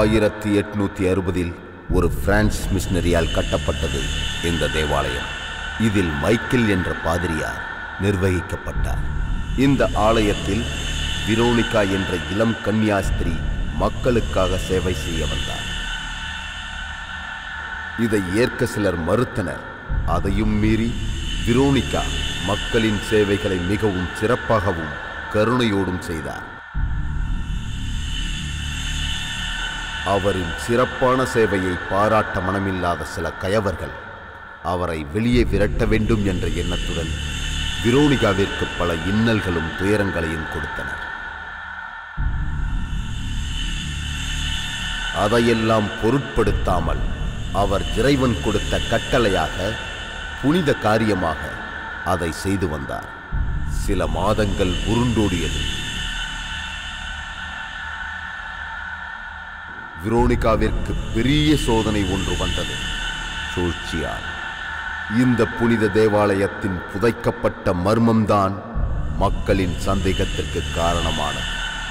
ஆயிரத்தி எட்நூத்தி அறுபதில் ஒரு பிரான்ஸ் மிஷனரியால் கட்டப்பட்டது இந்த தேவாலயம் இதில் மைக்கேல் என்ற பாதிரியார் நிர்வகிக்கப்பட்டார் இந்த ஆலயத்தில் விரோனிகா என்ற இளம் கன்னியாஸ்திரி மக்களுக்காக சேவை செய்ய வந்தார் இதை ஏற்க சிலர் மறுத்தனர் அதையும் மீறி விரோனிகா மக்களின் சேவைகளை மிகவும் சிறப்பாகவும் கருணையோடும் செய்தார் அவரின் சிறப்பான சேவையை பாராட்ட மனமில்லாத சில கயவர்கள் அவரை வெளியே விரட்ட வேண்டும் என்ற எண்ணத்துடன் விரோனிகாவிற்கு பல இன்னல்களும் துயரங்களையும் கொடுத்தனர் அதையெல்லாம் பொருட்படுத்தாமல் அவர் இறைவன் கொடுத்த கட்டளையாக புனித காரியமாக அதை செய்து வந்தார் சில மாதங்கள் உருண்டோடியது விரோனிகாவிற்கு பெரிய சோதனை ஒன்று வந்தது சூழ்ச்சியால் இந்த புனித தேவாலயத்தின் புதைக்கப்பட்ட மர்மம்தான் மக்களின் சந்தேகத்திற்கு காரணமானது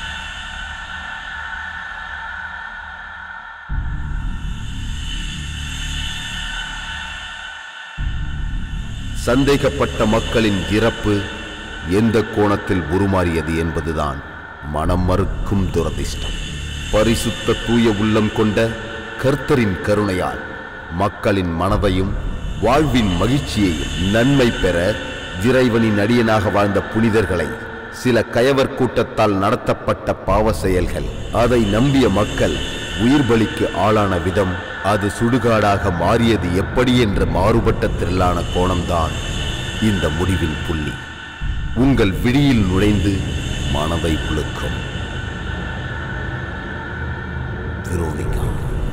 சந்தேகப்பட்ட மக்களின் இறப்பு எந்த கோணத்தில் உருமாறியது என்பதுதான் மனம் மறுக்கும் துரதிர்ஷ்டம் பரிசுத்த தூய உள்ளம் கொண்ட கர்த்தரின் கருணையால் மக்களின் மனதையும் வாழ்வின் மகிழ்ச்சியையும் நன்மை பெற இறைவனின் அடியனாக வாழ்ந்த புனிதர்களை சில கயவர் கூட்டத்தால் நடத்தப்பட்ட பாவ செயல்கள் அதை நம்பிய மக்கள் உயிர் பலிக்கு ஆளான விதம் அது சுடுகாடாக மாறியது எப்படி என்ற மாறுபட்ட திரளான கோணம்தான் இந்த முடிவின் புள்ளி உங்கள் விழியில் நுழைந்து மனதை புழுக்கும் வெரோனிகா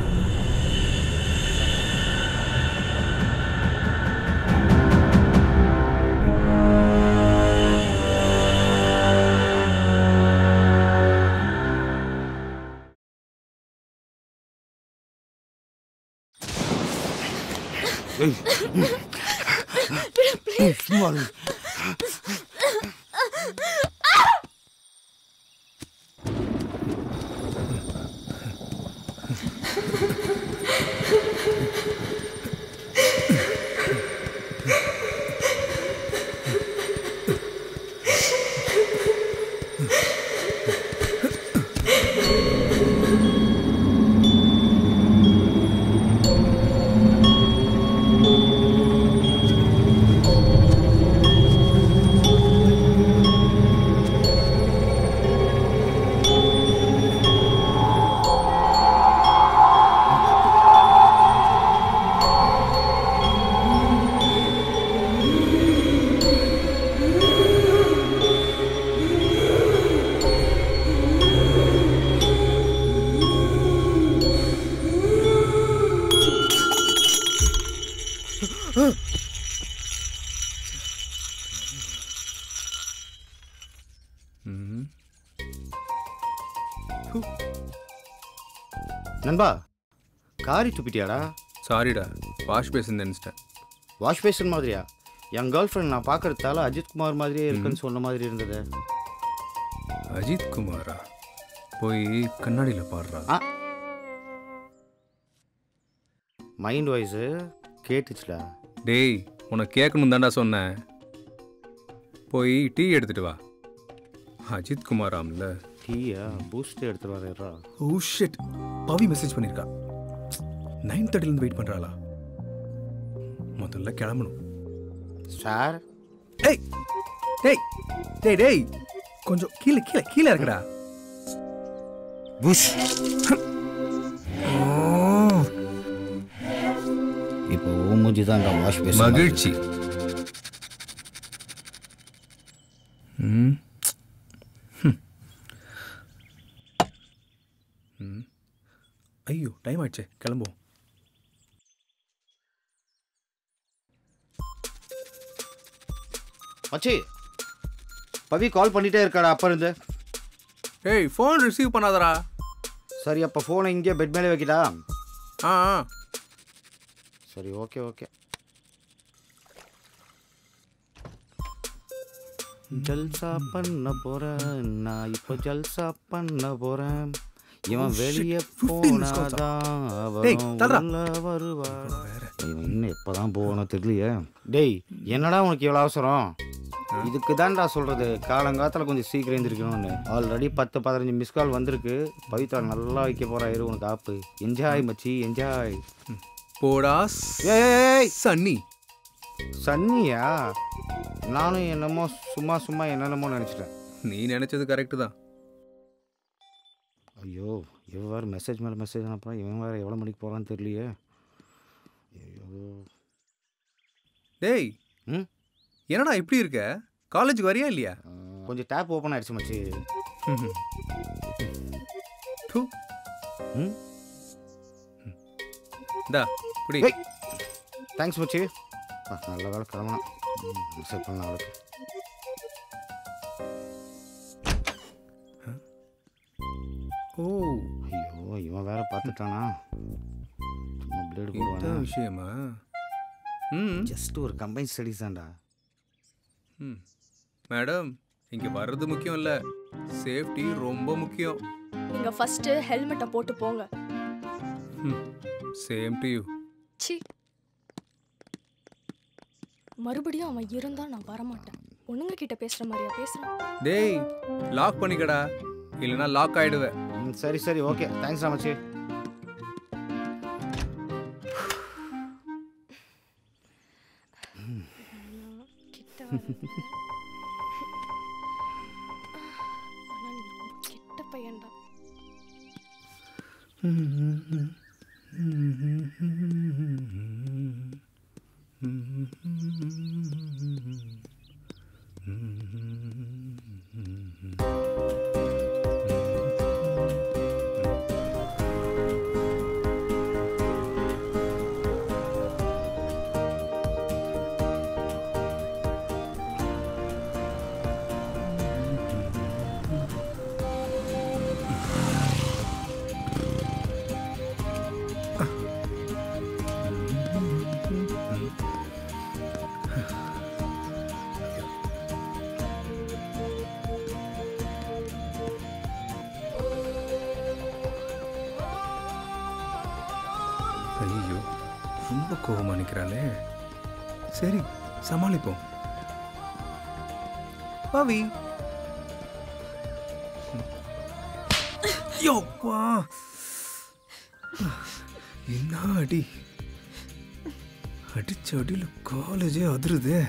நண்பா காரி துப்பிட்டியாடா சாரிடா வாஷ் பேசின் நினச்சிட்டேன் வாஷ் பேஷன் மாதிரியா என் கேர்ள் ஃப்ரெண்ட் நான் பார்க்கறதால அஜித் குமார் மாதிரியே இருக்குன்னு சொன்ன மாதிரி இருந்தது அஜித் குமாரா போய் கண்ணாடியில் பாடுறா ஆ மைண்ட் வாய்ஸு கேட்டுச்சுடா டேய் உனக்கு கேட்கணும் தான்டா சொன்னேன் போய் டீ எடுத்துட்டு வா அஜித் குமாராம்ல டீயா பூஸ்ட் எடுத்துட்டு வரேன்டா ஓ ஷிட் பவி மெசேஜ் பண்ணியிருக்கா நைன் தேர்ட்டிலேருந்து வெயிட் பண்ணுறாளா முதல்ல கிளம்பணும் சார் ஏய் டேய் டேய் டேய் கொஞ்சம் கீழே கீழே கீழே இருக்குடா புஷ் இப்போ உன் மூஞ்சி தான்டா வாஷ் பேஷன் மகிழ்ச்சி ம் ஹம். ம். ஐயோ டைம் ஆயிடுச்சே கிளம்புவோம் மச்சி பவி கால் பண்ணிட்டே இருக்காடா அப்ப இருந்து ஏய் ஃபோன் ரிசீவ் பண்ணாதடா சரி அப்போ ஃபோனை இங்கே பெட் மேலே வைக்கிட்டா ஆ ஆ சரி ஓகே ஓகே ஜல்சா பண்ண போறேன் நான் இப்போ ஜல்சா பண்ண போறேன் இவன் வெளியே 15 minutes calls ஆ? போனாதான் டேய், அவன் தள்ளுடா. உள்ள வருவா இவன் இன்னும் எப்பதான் போகணும் தெரியலையே டேய் என்னடா உனக்கு இவ்வளோ அவசரம் இதுக்கு தான்டா சொல்றது காலங்காத்தில் கொஞ்சம் சீக்கிரம் எழுந்திருக்கணும்னு ஆல்ரெடி பத்து பதினஞ்சு மிஸ் கால் வந்திருக்கு பவித்ரா நல்லா வைக்க போறா இரு உனக்கு ஆப்பு என்ஜாய் மச்சி என்ஜாய் போடா ஏய் சன்னி சன்னியா நானும் என்னமோ சும்மா சும்மா என்னென்னமோ நினச்சிட்டேன் நீ நினைச்சது கரெக்டு தான் ஐயோ இவன் வேறு மெசேஜ் மேலே மெசேஜ் அனுப்புறான் இவன் வேறு எவ்வளோ மணிக்கு போகிறான்னு தெரியலையே ஐயோ டேய் ம் என்னடா இப்படி இருக்க காலேஜுக்கு வரியா இல்லையா ஆ, கொஞ்சம் டேப் ஓப்பன் ஆயிடுச்சு மச்சி தூ ம் இந்தா புடி ஏய் தேங்க்ஸ் மச்சி ஆ, நல்ல வேலை கிளம்புனா மெசேஜ் பண்ணலாம் அவளுக்கு ஓ ஐயோ இவன் வேற பார்த்துட்டானா சும்மா பிளேடு இதான் போடுவானா விஷயமா ம் ஜஸ்ட் ஒரு கம்பைன் ஸ்டடிஸ் தான்டா ம் மேடம் இங்கே வர்றது முக்கியம் இல்லை சேஃப்டி ரொம்ப முக்கியம் நீங்க ஃபர்ஸ்ட் ஹெல்மெட்டை போட்டு போங்க ம் சேம் டு யூ சி மறுபடியும் அவன் இருந்தா நான் வரமாட்டேன் பொண்ணுங்க கிட்ட பேசுற மாதிரியா பேசுறான் டேய் லாக் பண்ணிக்கடா இல்லைன்னா லாக் ஆயிடுவேன் ம் சரி சரி ஓகே தேங்க்ஸ் மச்சி கிட்ட வர. ஆனா நீ ரொம்ப கெட்ட பையன்டா ஐயோ ரொம்ப கோபமா நிற்கிறாளே சரி சமாளிப்போம் பவி யோப்பா என்ன அடி அடிச்ச அடியில் காலேஜே அதிருதே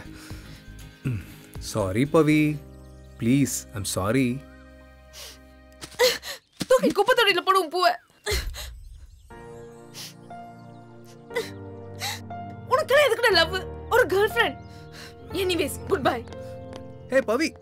sorry Pavi please I'm sorry தூக்கி குப்பை தொட்டியில போடும் பூவை உனக்கெல்லாம் எதுக்குடா லவ் ஒரு girlfriend anyways goodbye hey Pavi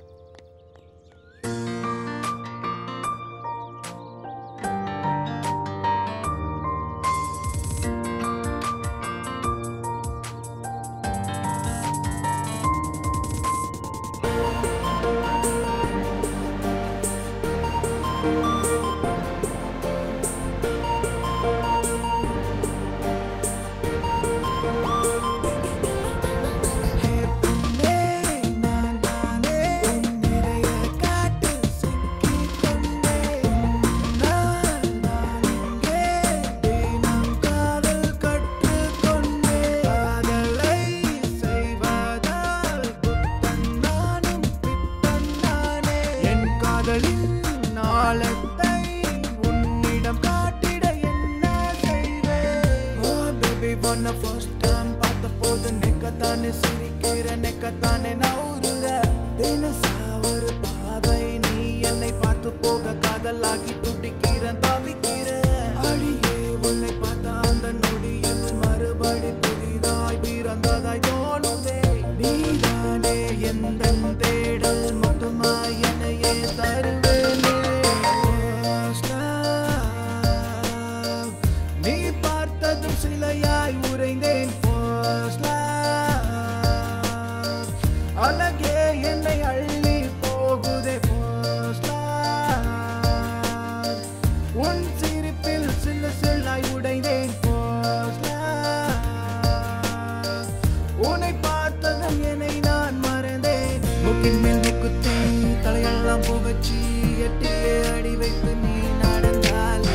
நாளத்தை உன்னிடம் காட்டிட என்ன செய்வேன் ஓ பேபி ஒன்ன ஃபர்ஸ்ட் டைம் பார்த்த போது நெக்கத்தானே சிரிக்கிற நெக்கத்தானே நவுறுற தினசா ஒரு பாவை நீ என்னை பார்த்து போக காதலாகி துடிக்கிற தவிக்கிற அழியே உன்னை பார்த்த அந்த நொடியில் மறுபடி புதிதாய் பிறந்ததாய் தோணுதே நீதானே எந்த தேடல் மட்டுமாய் என்னையே தருவேனே First love. நீ பார்த்ததும் சிலையாய் உறைந்தேன் First love. அழகே என்னை அள்ளி போகுதே First love. உன் சிரிப்பில் சில்லு சில்லாய் உடைந்தேன் First love. உன்னை பார்த்ததும் என்னை நான் மறந்தேன் முக்கின் மேல் நீ குத்தி தலையெல்லாம் புகச்சி எட்டிலே அடி வைத்து நீ நடந்தால்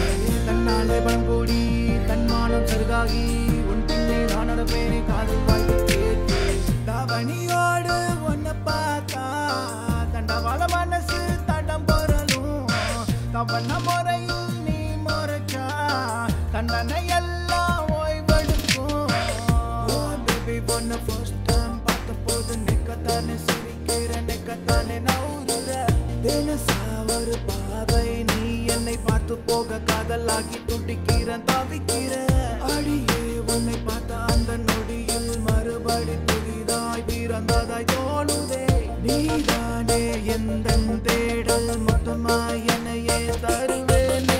தன்னாலே பண்போடி தன்மானம் சருகாகி உன் பின்னே நான் நடப்பேனே காதல் வாழ்க்கை கேட்டு தாவணியோடு உன்னை பார்த்தா தண்டவாள மனசு தடம் பொறலும் தவண முறையில் நீ முறைச்சா தண்டனை எல்லாம் ஓய்வெடுக்கும் பேபி பொண்ணு ஃபர்ஸ்ட் டைம் பார்த்த போது நிக்கத்தானே சிரிக்கிற நிக்கத்தானே நவுறுற தினசா ஒரு பாவை நீ என்னை பார்த்து போக காதலாகி துடிக்கிறேன் தவிக்கிற அடியே உன்னை பார்த்த அந்த நொடியில் மறுபடி புதிதாய் பிறந்ததாய் தோணுதே நீதானே எந்த தேடல் மொத்தமாய் என்னையே தருவேனே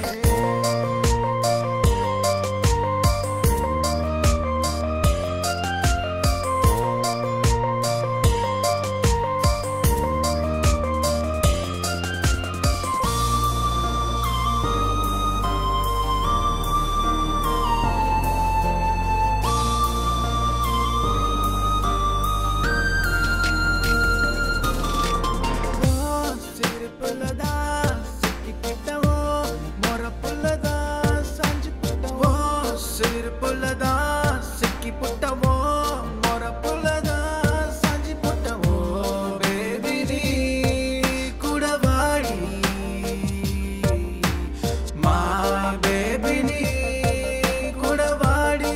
சிரிப்புலதான் சிக்கிக்கிட்டவோ மொரப்புலதான் சாஞ்சு புட்டவோ சிரிப்புலதான் சிக்கி புட்டவோ மொரப்புலதான் சாஞ்சு புட்டவோ பேபி நீ கூட வாடி மா பேபி நீ கூட வாடி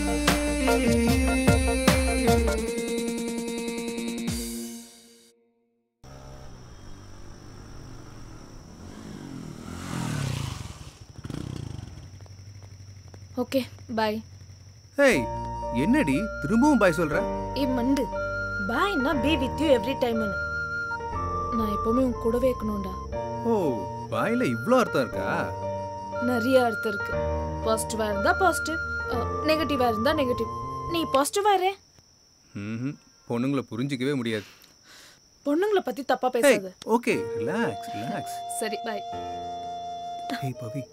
ஓகே பாய் ஏய் என்னடி திரும்பவும் பாய் சொல்ற ஏ மண்டு பாய்னா பி வித் யூ எவ்ரி டைம்னு நான் எப்பவுமே உன் கூடவே இருக்கணும்டா ஓ பாயில இவ்ளோ அர்த்தம் இருக்கா நிறைய அர்த்தம் இருக்கு பாசிட்டிவா இருந்தா பாசிட்டிவ் நெகட்டிவா இருந்தா நெகட்டிவ் நீ பாசிட்டிவா இரு ம்ஹும். பொண்ணுங்களை புரிஞ்சிக்கவே முடியாது பொண்ணுங்களை பத்தி தப்பா ஏய் பேசாத ஓகே ரிலாக்ஸ் ரிலாக்ஸ் சரி பாய் ஏய் பவி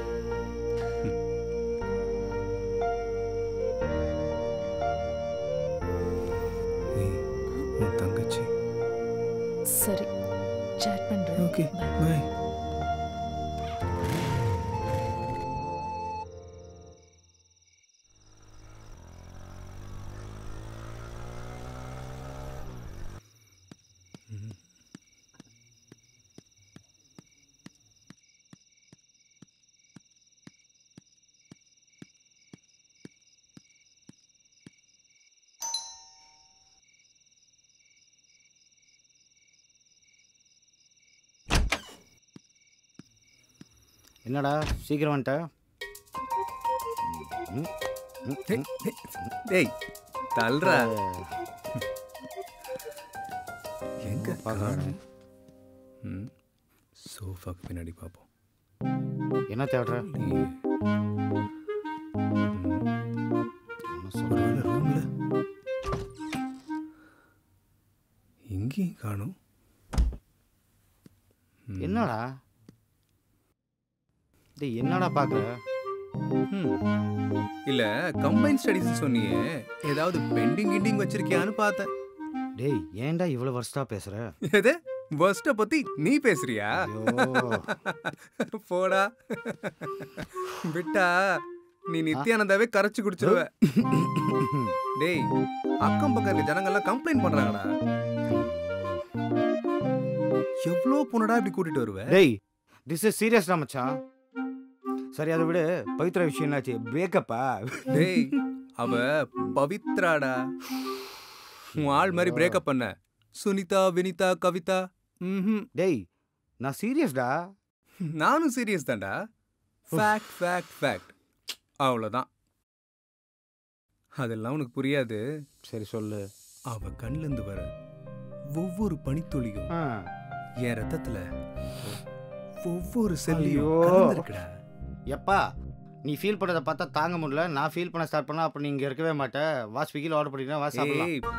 ஏய் உன் தங்கச்சி சரி சேட் பண்றேன் ஓகே Bye. பாய் என்னடா சீக்கிரம் வந்துட்ட ம், ம், ம். டேய் தல்றா எங்க பார்க்கறானே. காணோம்? ம் சோஃபாக்கு பின்னாடி பார்ப்போம் என்ன தேடுற இல்லையே. என்ன சொல்ற? ஒருவேளை ரூம்ல இங்கேயும் காணும் என்னடா டேய் என்னடா பார்க்குற இல்ல கம்பைன் ஸ்டடிஸ் சொன்னியே ஏதாவது பெண்டிங் கிண்டிங் வச்சிருக்கியான்னு பார்த்தேன் டேய் ஏன்டா இவ்வளோ வருஷத்தா பேசுற எது பஸ்ட பத்தி நீ பேசுறியா ஐயோ போடா விட்டா நீ நித்யானந்தாவே கரைச்சு குடிச்சிருவ டேய் அக்கம் பக்கம் இருக்க ஜனங்கள்லாம் கம்ப்ளைண்ட் பண்றாங்கடா எவ்வளோ பொண்ணடா இப்படி கூட்டிட்டு வருவ டேய் திஸ் இஸ் சீரியஸ்டா மச்சான் சரி அதை விடு பவித்ரா விஷயம் என்னாச்சு பிரேக்கப்பா டேய் அவ பவித்ராடா உன் ஆள் மாதிரி பிரேக்கப் பண்ண சுனிதா வினிதா கவிதா ம்ஹும் டேய் நான் சீரியஸ்டா நானும் சீரியஸ் தான்டா ஃபேக்ட் ஃபேக்ட் ஃபேக்ட் அவ்வளோதான் அதெல்லாம் உனக்கு புரியாது சரி சொல்லு அவ கண்ல இருந்து வர ஒவ்வொரு பனித்துளியும் ஆ, என் ரத்தத்துல ஒவ்வொரு செல்லியும் ஐயோ. கலந்துருக்குடா எப்பா நீ ஃபீல் பண்ணதை பார்த்தா தாங்க முடியல நான் ஃபீல் பண்ண ஸ்டார்ட் பண்ணா அப்போ நீ இங்கே இருக்கவே மாட்டேன் வா ஸ்விக்கியில் ஆர்டர் பண்ணிக்கலாம் வா சாப்பிடலாம் ஏய்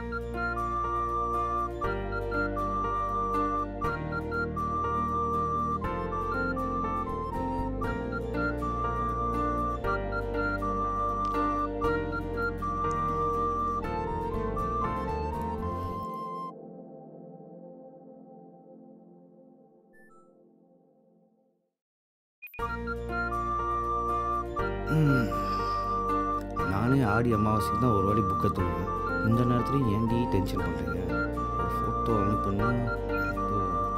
ம். நானே ஆடி அமாவாசைக்கு தான் ஒரு வாட்டி புக்கை தூங்குவேன் இந்த நேரத்துலையும் ஏன்டி டென்ஷன் பண்ணுறீங்க ஒரு ஃபோட்டோ அனுப்புனா இப்போ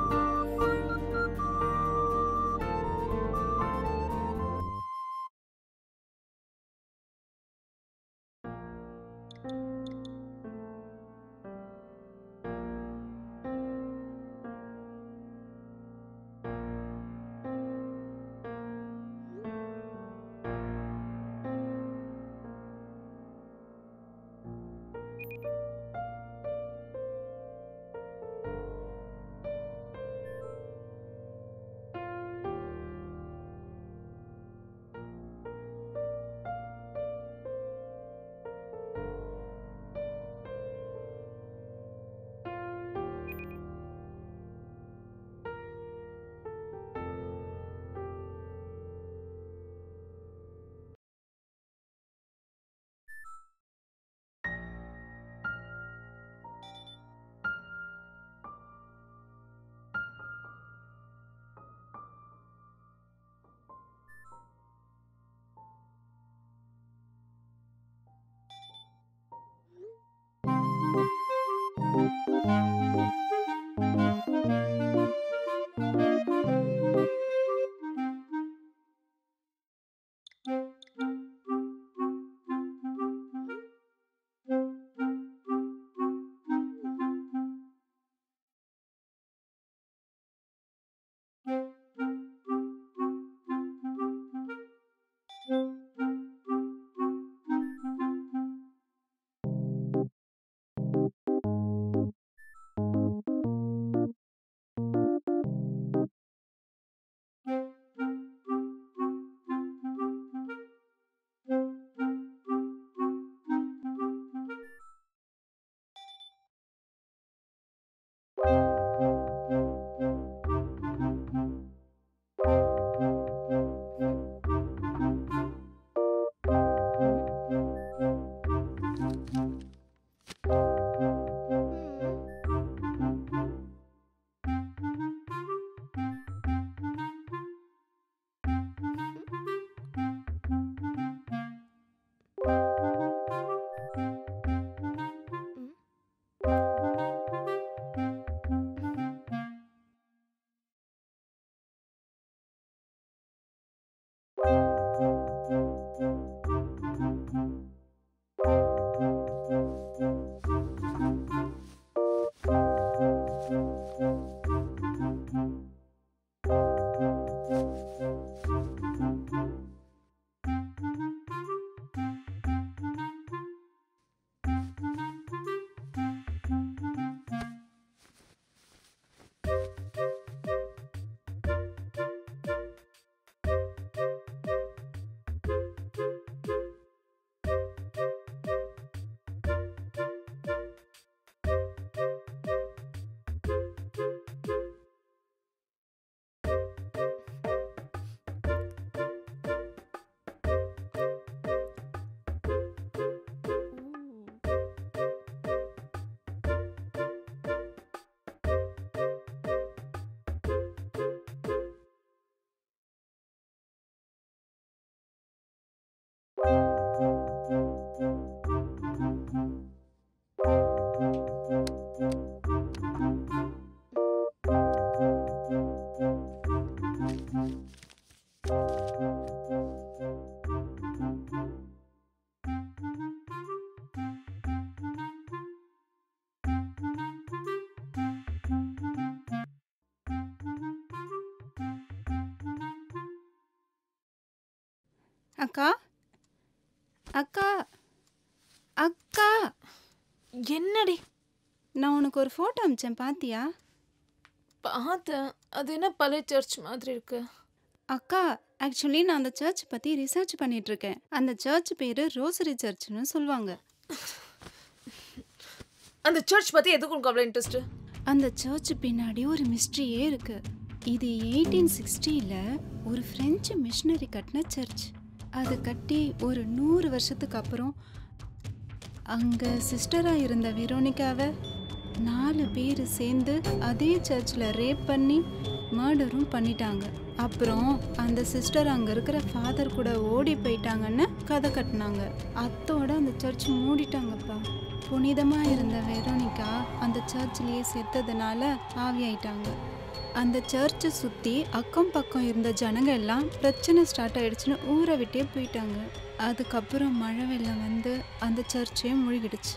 அக்கா அக்கா அக்கா என்னடி நான் உனக்கு ஒரு ஃபோட்டோ அமிச்சேன் பாத்தியா பார்த்தேன் அது என்ன பழைய சர்ச் மாதிரி இருக்கு அக்கா ஆக்சுவலி நான் அந்த சர்ச் பற்றி ரிசர்ச் பண்ணிட்டு இருக்கேன் அந்த சர்ச் பேர் ரோசரி சர்ச்னு சொல்லுவாங்க அந்த சர்ச் பத்தி எதுக்கு உனக்கு அவ்வளோ இன்ட்ரெஸ்ட் அந்த சர்ச் பின்னாடி ஒரு மிஸ்ட்ரியே இருக்கு இது எயிட்டீன் சிக்ஸ்டியில் ஒரு ஃப்ரெஞ்சு மிஷினரி கட்டின சர்ச் அது கட்டி ஒரு நூறு வருஷத்துக்கு அப்புறம் அங்கே சிஸ்டராக இருந்த வெரோனிகாவை நாலு பேர் சேர்ந்து அதே சர்ச்சில் ரேப் பண்ணி மர்டரும் பண்ணிட்டாங்க அப்புறம் அந்த சிஸ்டர் அங்க இருக்கிற ஃபாதர் கூட ஓடி போயிட்டாங்கன்னு கதை கட்டினாங்க அத்தோட அந்த சர்ச் மூடிட்டாங்கப்பா புனிதமா இருந்த வெரோனிகா அந்த சர்ச்லயே செத்ததுனால ஆவியாயிட்டாங்க அந்த சர்ச்சை சுத்தி அக்கம் பக்கம் இருந்த ஜனங்க எல்லாம் பிரச்சனை ஸ்டார்ட் ஆயிடுச்சுன்னு ஊரை விட்டே போயிட்டாங்க அதுக்கப்புறம் மழை வெள்ளம் வந்து அந்த சர்ச்சே மூழ்கிடுச்சு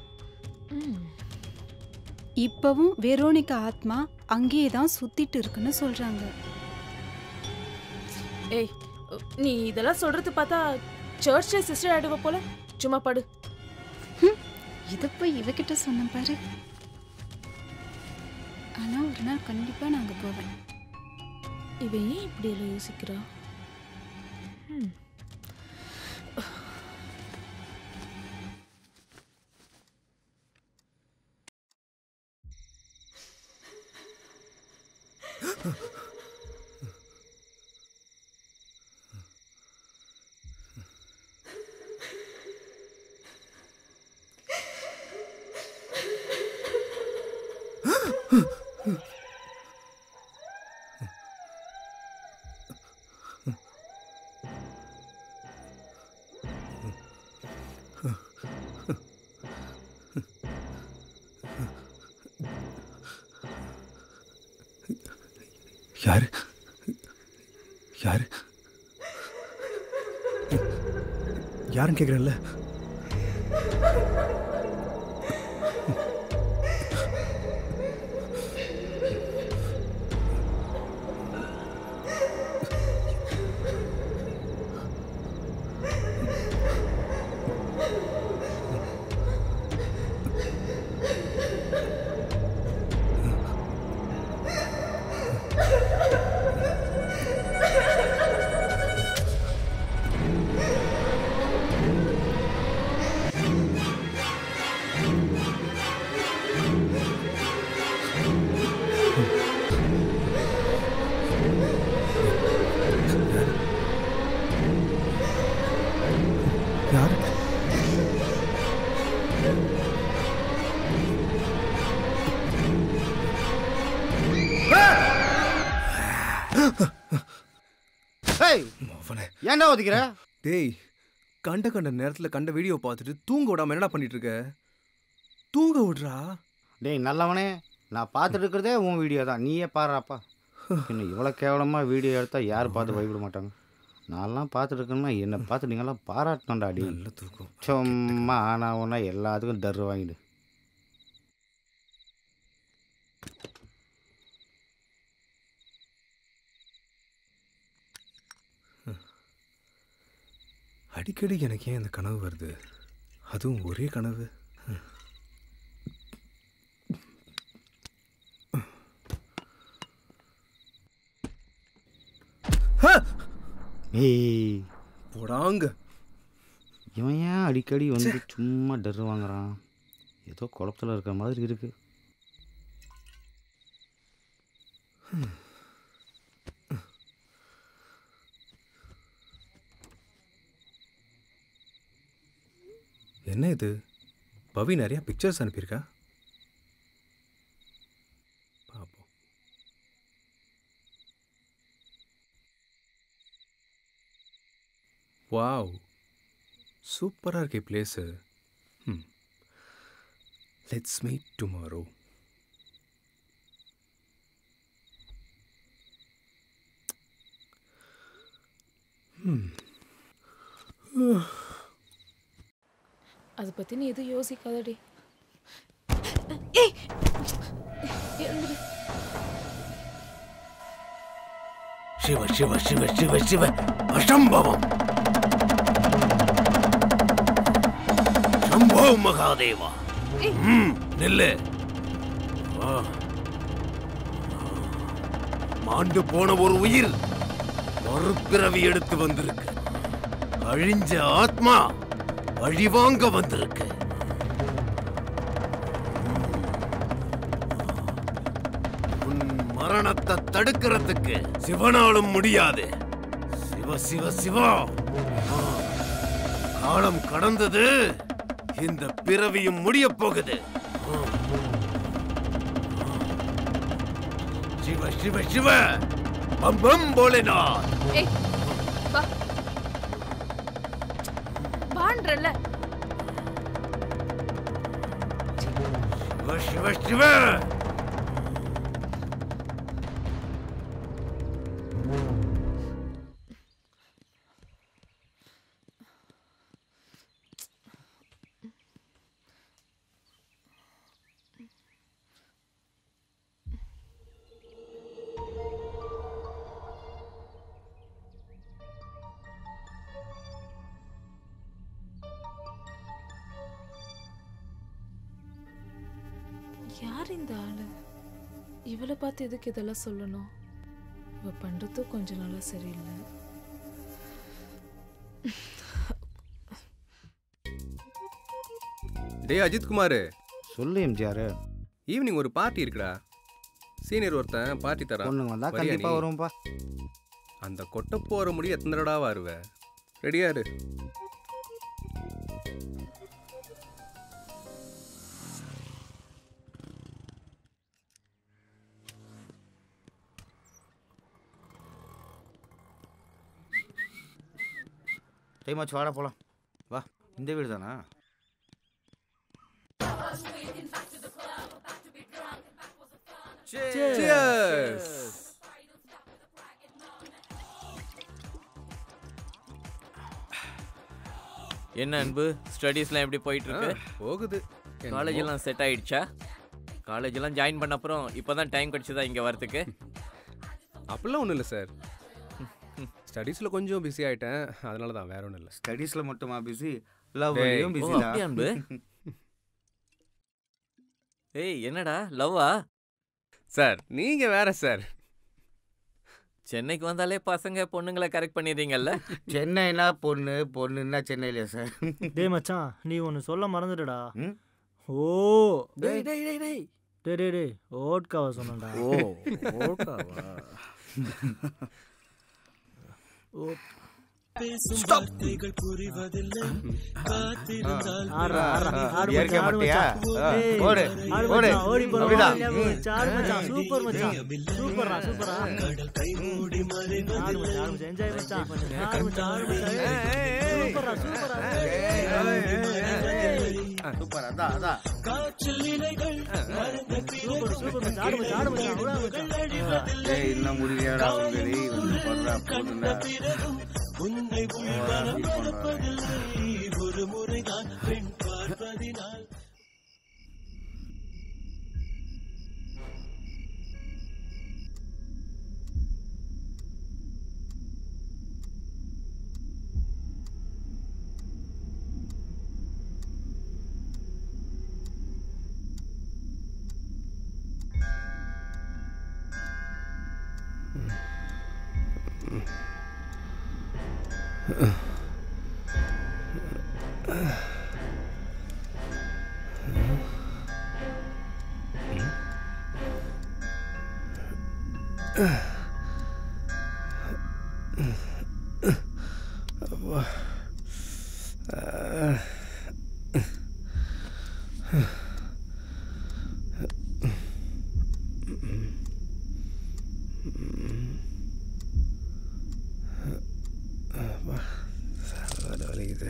இப்பவும் வெரோனிகா ஆத்மா அங்கேயே தான் சுத்திட்டு இருக்குன்னு சொல்றாங்க ஏய் நீ இதெல்லாம் சொல்றது பார்த்தா சர்ச்ல சிஸ்டர் ஆயிடுவ போல சும்மா படு இதை போய் இவகிட்ட சொன்ன பாரு ஆனா ஒரு நாள் கண்டிப்பா நாங்க போவேன் இவன் ஏன் இப்படி எல்லாம் யோசிக்கிறா ம். யாரு யாரு யாருன்னு கேட்குறேன்ல யாரு ஏய் அவனே ஏன்டா ஒதுக்கிற டேய் கண்ட கண்ட நேரத்தில் கண்ட வீடியோ பார்த்துட்டு தூங்க விடாம என்னடா பண்ணிட்டு இருக்க தூங்க விடுறா டேய் நல்லவனே நான் பார்த்துட்டு இருக்கிறதே உன் வீடியோ தான் நீயே பாடுறாப்பா இன்னும் இவ்வளோ கேவலமாக வீடியோ எடுத்தால் யார் பார்த்து பயப்பட மாட்டாங்க நான்லாம் பார்த்துட்டு இருக்கேன்னா என்னை பார்த்து நீங்களாம் பாராட்டணும்டா அடி நல்ல தூக்கம் சும்மா ஆனால் ஒன்றா எல்லாத்துக்கும் தர்ரு வாங்கிடு அடிக்கடி எனக்கு ஏன் இந்த கனவு வருது அதுவும் ஒரே கனவு ஏய் போடாங்க இவன் ஏன் அடிக்கடி வந்து சும்மா டர்ரு வாங்குறான் ஏதோ குழப்பத்தில் இருக்கிற மாதிரி இருக்கு என்ன இது பவி நிறைய பிக்சர்ஸ் அனுப்பியிருக்கா பார்ப்போம் வாவ் சூப்பராக இருக்கே பிளேஸு ம் லெட்ஸ் மீட் டுமாரோ அதை பத்தி நீ எதுவும் யோசிக்காதடி ஏய் எழுந்துரு. சிவ சிவ சிவ சிவ சிவ அசம்பவம் சம்போ மகாதேவா ம், நில்லு ஆ. மாண்டு போன ஒரு உயிர் மறுபிறவி எடுத்து வந்திருக்கு அழிஞ்ச ஆத்மா வழிவாங்க வந்திருக்கு உன் மரணத்தை தடுக்கிறதுக்கு சிவனாலும் முடியாது சிவ சிவ சிவா ஆ. காலம் கடந்தது இந்த பிறவியும் முடிய போகுது ஆ. ஆ. சிவ சிவ சிவ பம் பம் போலேநாத் ஏய் வா வான்றல சிவ சிவ சிவ யார் இந்த ஆளு இவளை பார்த்து எதுக்கு இதெல்லாம் சொல்லணும் இவ பண்றதும் கொஞ்ச நாளா சரியில்லை டேய் அஜித் குமார் சொல்லு எம்ஜிஆர் ஈவினிங் ஒரு பார்ட்டி இருக்குடா சீனியர் ஒருத்தன் பார்ட்டி தரான் பொண்ணுங்க வந்தா வரியா கண்டிப்பா நீ? வருவோம்ப்பா அந்த கொட்டை போற முடி எத்தனை தடவை வருவ ரெடியா இரு டைமாச்சு வாடா போலாம் வா இந்த வீடு தானா Cheers. என்ன அன்பு ஸ்டடீஸ்லாம் எப்படி போயிட்டு ஆ, இருக்கு போகுது காலேஜ் எல்லாம் செட் ஆயிடுச்சா காலேஜ் எல்லாம் ஜாயின் பண்ண அப்புறம் இப்பதான் டைம் கிடைச்சதா இங்க வரதுக்கு அப்படிலாம் ஒன்றும் இல்லை சார் ஸ்டடீஸில் கொஞ்சம் பிஸி ஆயிட்டேன் அதனால தான் வேற ஒன்றும் இல்லை ஸ்டடீஸ்ல மட்டுமா பிஸி லவ் டேய். ஓ பிஸி அப்படியா அன்பு ஏய் என்னடா லவ்வா சார் நீங்கள் வேற சார் சென்னைக்கு வந்தாலே பசங்க பொண்ணுங்களை கரெக்ட் பண்ணிடுறீங்கல்ல சென்னைனா பொண்ணு பொண்ணுன்னா சென்னையில சார் டேய் மச்சான் நீ ஒன்று சொல்ல மறந்துடுடா ம்? ஓ டேய் டேய் டேய் டேய் டேய் டேய் டேய் ஓட்காவை சொன்னேன்டா ஓ ஓட்டாவா ஆடுறா, ஆடுறா, ஆடு ஏற்க மச்சான், ஆடு மாட்டியா? மச்சான். ஆ, டேய், ஓடு, ஆடு ஓடு. மச்சான், ஓடி போலாம், அப்படிதான். ஓடி ஞாபகம் வச்சு, ஆடு மச்சான், சூப்பர் மச்சான் சூப்பர்ரா சூப்பரா ஆடு மச்சான் ஆடு மச்சான் என்ஜாய் மச்சான் ஆடு மச்சான் ஆடு மச்சான் ஏய், சூப்பர்ரா சூப்பரா சூப்பர் அதான் அதான் சூப்பர் சூப்பர் மச்சான் ஆடு மச்சான் ஆடு மச்சான் விடா மச்சான் ஏய் இன்னும் முடியலடா உங்கடி வந்து பண்றா போதுண்டா வலிக்குது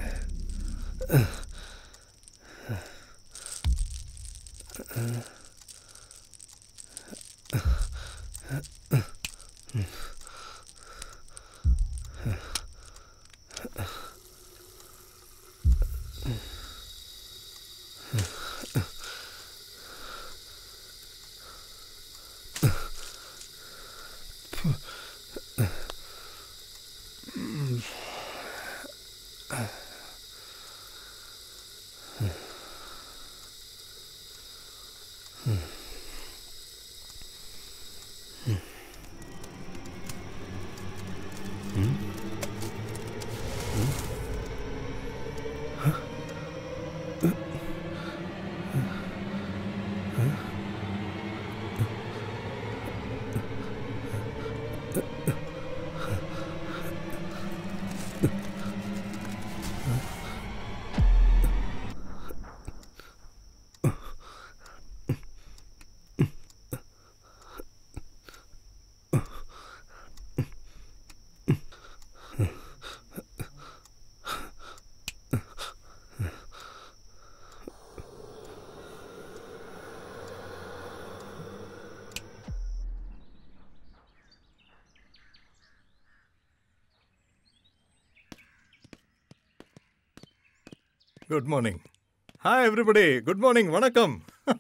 good morning hi everybody good morning வணக்கம்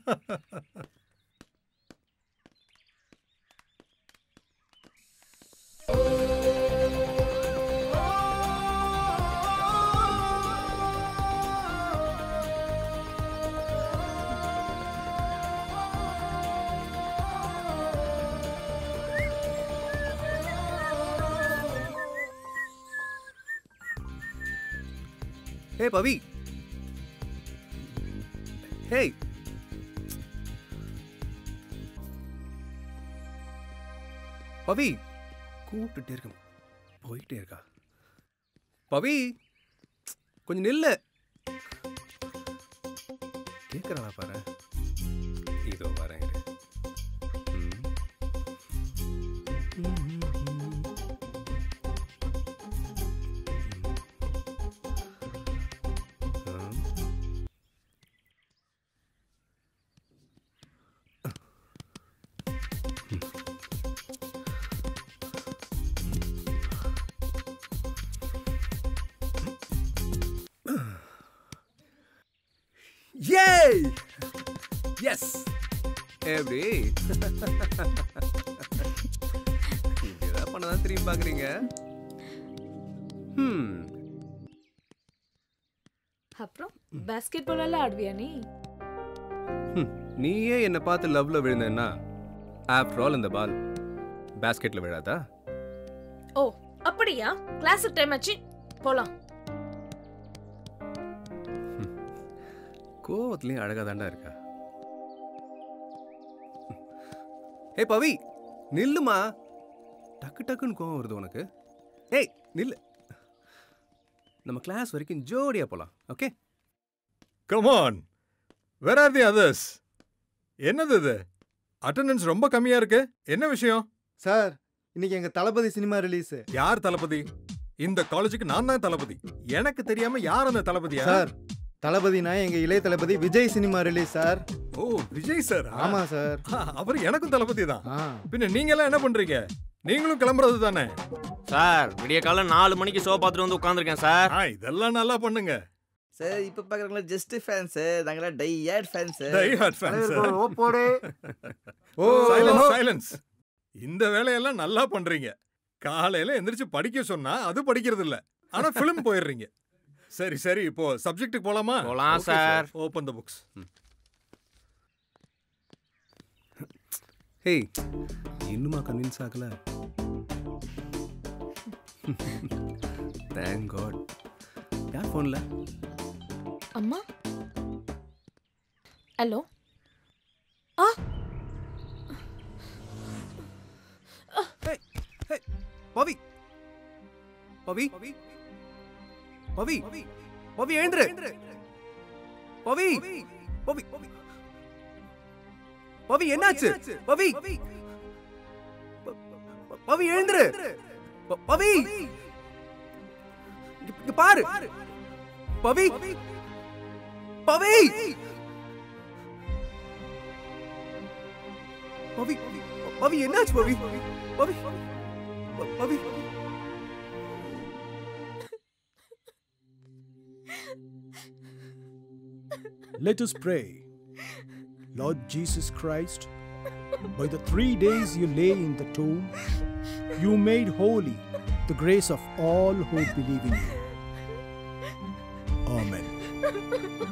ஹே பவி ஹேய் பவி கூப்பிட்டுட்டே இருக்க போயிட்டே இருக்கா பவி கொஞ்சம் நில்லு கேட்குறானா பாரு இதோ வரேன் இரு. ம். Yay! Yes! எப்படி இப்படிதான் பண்ணதான் திரும்பி பார்க்குறீங்க ம் அப்புறம் பாஸ்கெட் பால் எல்லாம் ஆடுவியா நீ ஹம், நீயே என்னை பார்த்து லவ்ல விழுந்தேன்னா ஆஃப்டர் ஆல் இந்த பால் பேஸ்கெட்ல விழாதா ஓ அப்படியா கிளாஸுக்கு டைம் ஆச்சு போலாம் கோவத்துலயும் அழகா தாண்டா இருக்கா ஏய் பவி நில்லுமா டக்கு டக்குன்னு கோவம் வருது உனக்கு ஏய் நில்லு நம்ம கிளாஸ் வரைக்கும் ஜோடியா போலாம் okay come on where are the others என்னது இது அட்டெண்டன்ஸ் ரொம்ப கம்மியா இருக்கு என்ன விஷயம் சார் இன்னைக்கு எங்க தளபதி சினிமா ரிலீஸ் யார் தளபதி இந்த காலேஜுக்கு நான் தான் தளபதி எனக்கு தெரியாம யார் அந்த தளபதியா சார் தளபதினா எங்க Ilaya Thalapathy Vijay cinema release sir oh Vijay sir ஆமா சார் அவர் எனக்கும் தளபதி தான் ஆ. பின்ன நீங்க எல்லாம் என்ன பண்றீங்க நீங்களும் கிளம்புறது தானே சார் விடிய காலம் நாலு மணிக்கு ஷோ பார்த்துட்டு வந்து உட்காந்துருக்கேன் சார் இதெல்லாம் நல்லா பண்ணுங்க சார் இப்போ பார்க்குறவங்களா ஜஸ்ட் ஃபேன்ஸு நாங்களாம் die hard fans Die hard fans. Oh silence silence இந்த வேலையெல்லாம் நல்லா பண்றீங்க காலையில எந்திரிச்சு படிக்க சொன்னா அது படிக்கிறது இல்ல ஆனா ஃபிலிம் போயிடுறீங்க சரி சரி இப்போ சப்ஜெக்ட்டுக்கு போலாமா போலாம் sir. Open the books hey இன்னுமா கன்வின்ஸ் ஆகல தேங்க் காட் யார் ஃபோன்ல அம்மா ஹலோ ஆ பவி பவி பவி பவி எழுந்துரு பவி பவி பவி என்னாச்சு பவி ப- ப- பவி எழுந்துரு ப- பவி இங்க- இங்க பாரு பவி பவி பவி பவி என்னாச்சு பவி பவி ப- பவி Let us pray. Lord Jesus Christ, by the three days you lay in the tomb, you made holy the grace of all who believe in you. Amen.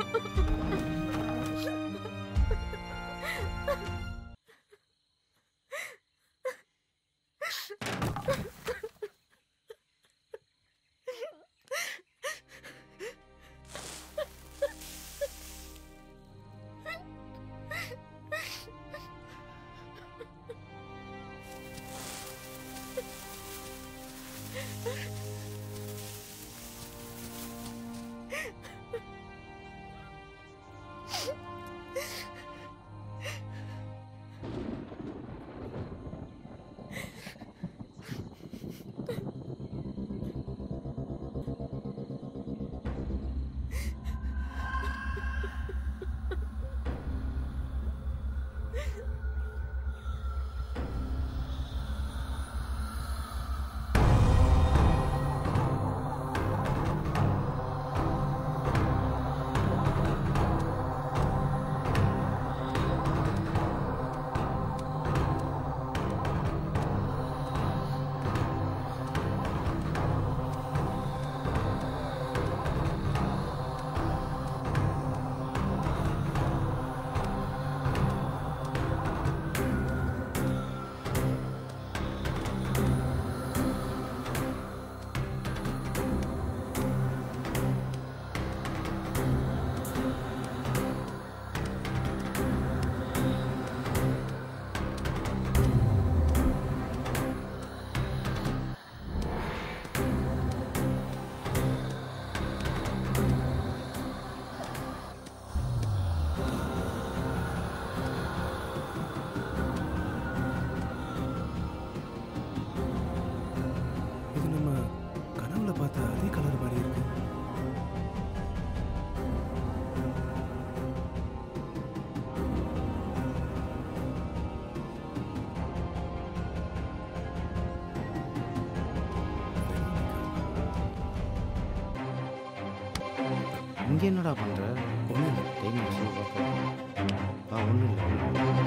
இங்கே என்னடா பண்ணுற ஒன்றும் டைம் ஆச்சு வா, போ. ஆ ஒன்றும் இல்லை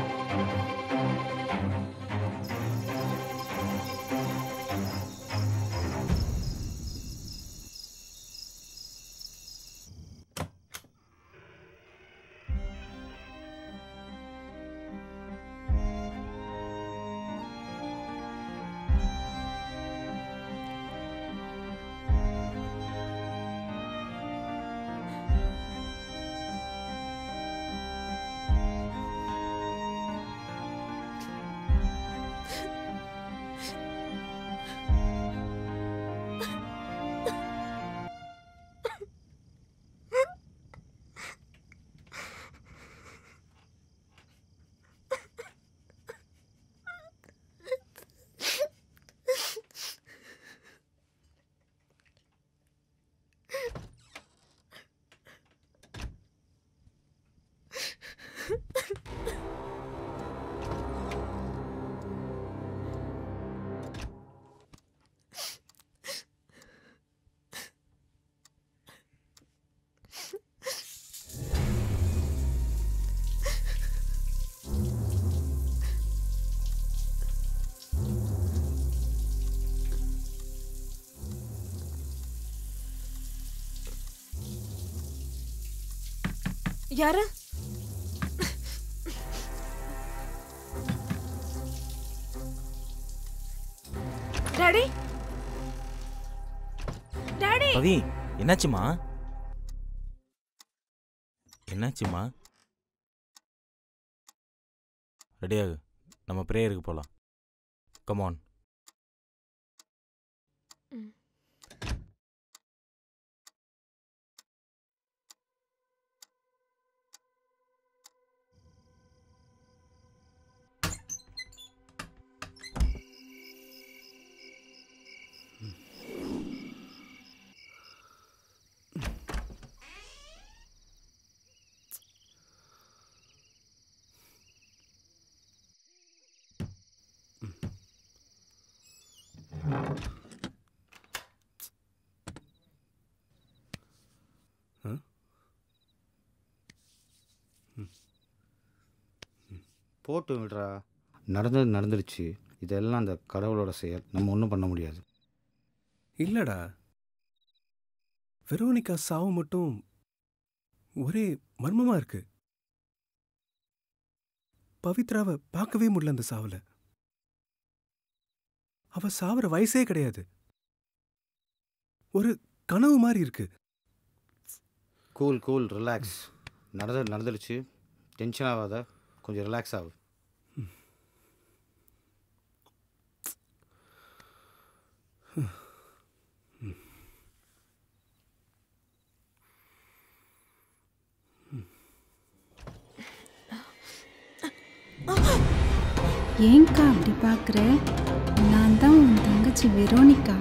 யாரு டாடி டாடி பவி என்னாச்சுமா என்னாச்சுமா ரெடியாகு நம்ம ப்ரேயருக்கு போகலாம் கமான் போட்டு விடுறா நடந்தது நடந்துருச்சு இதெல்லாம் அந்த கடவுளோட செயல் நம்ம ஒன்றும் பண்ண முடியாது இல்லடா வெரோனிகா சாவு மட்டும் ஒரே மர்மமா இருக்கு பவித்ராவை பார்க்கவே முடியல அந்த சாவுல அவ சாவுற வயசே கிடையாது ஒரு கனவு மாதிரி இருக்கு கூல் கூல் ரிலாக்ஸ் நடந்தது நடந்துருச்சு டென்ஷன் ஆகாத கொஞ்சம் ரிலாக்ஸ் ஆகு ஏன்க்கா அப்படி பார்க்குற நான் தான் உன் தங்கச்சி வெரோனிகா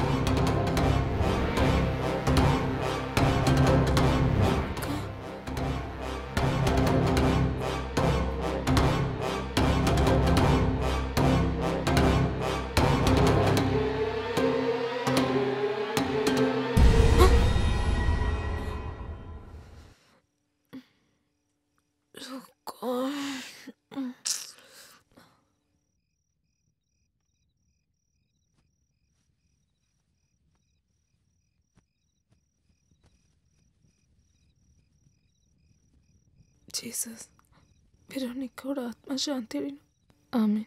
ஜீசஸ் வெரோனிக்காவோட ஆத்மா சாந்தி அடையணும் ஆமென்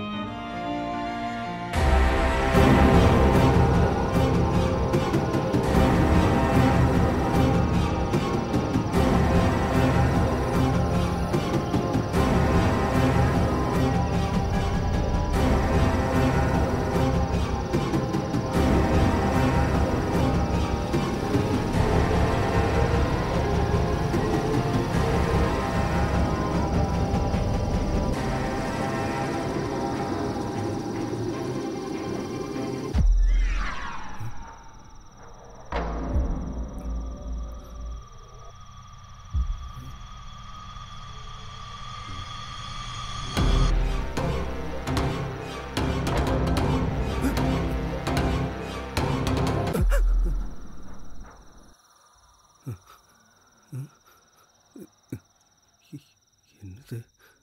ஆ என்னது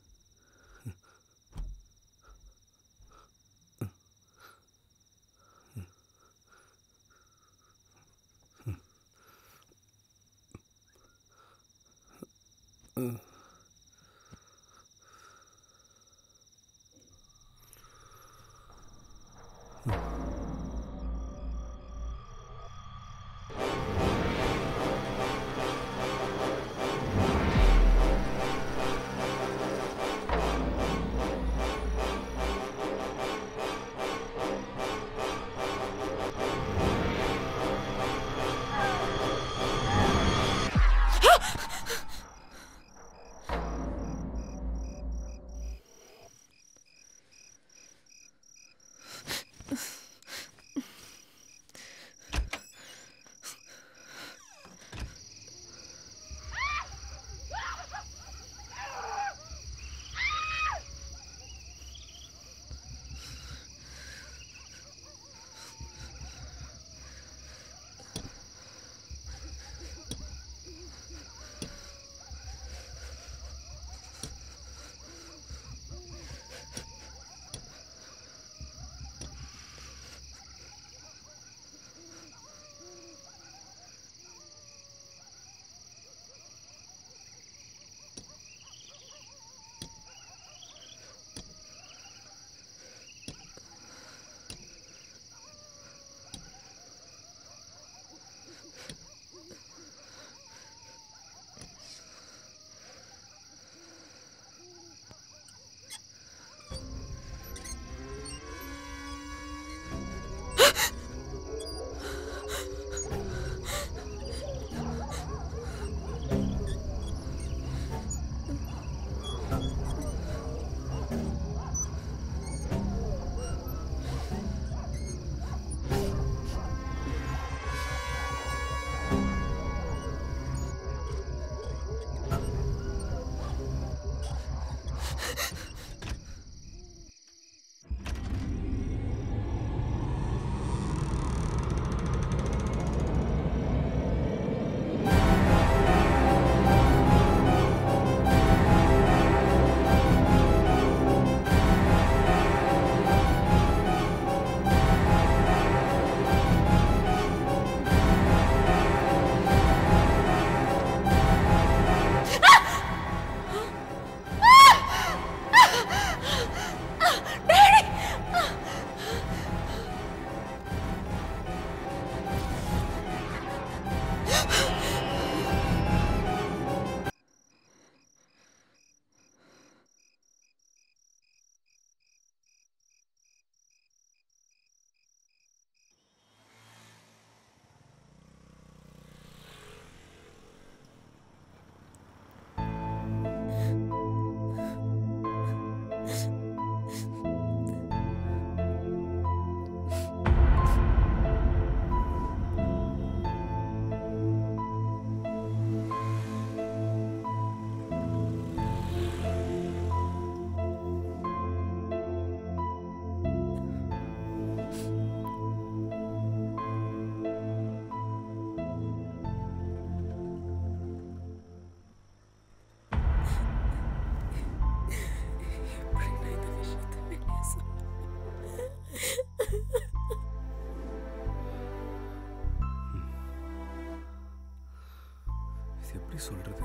இது எப்படி சொல்றது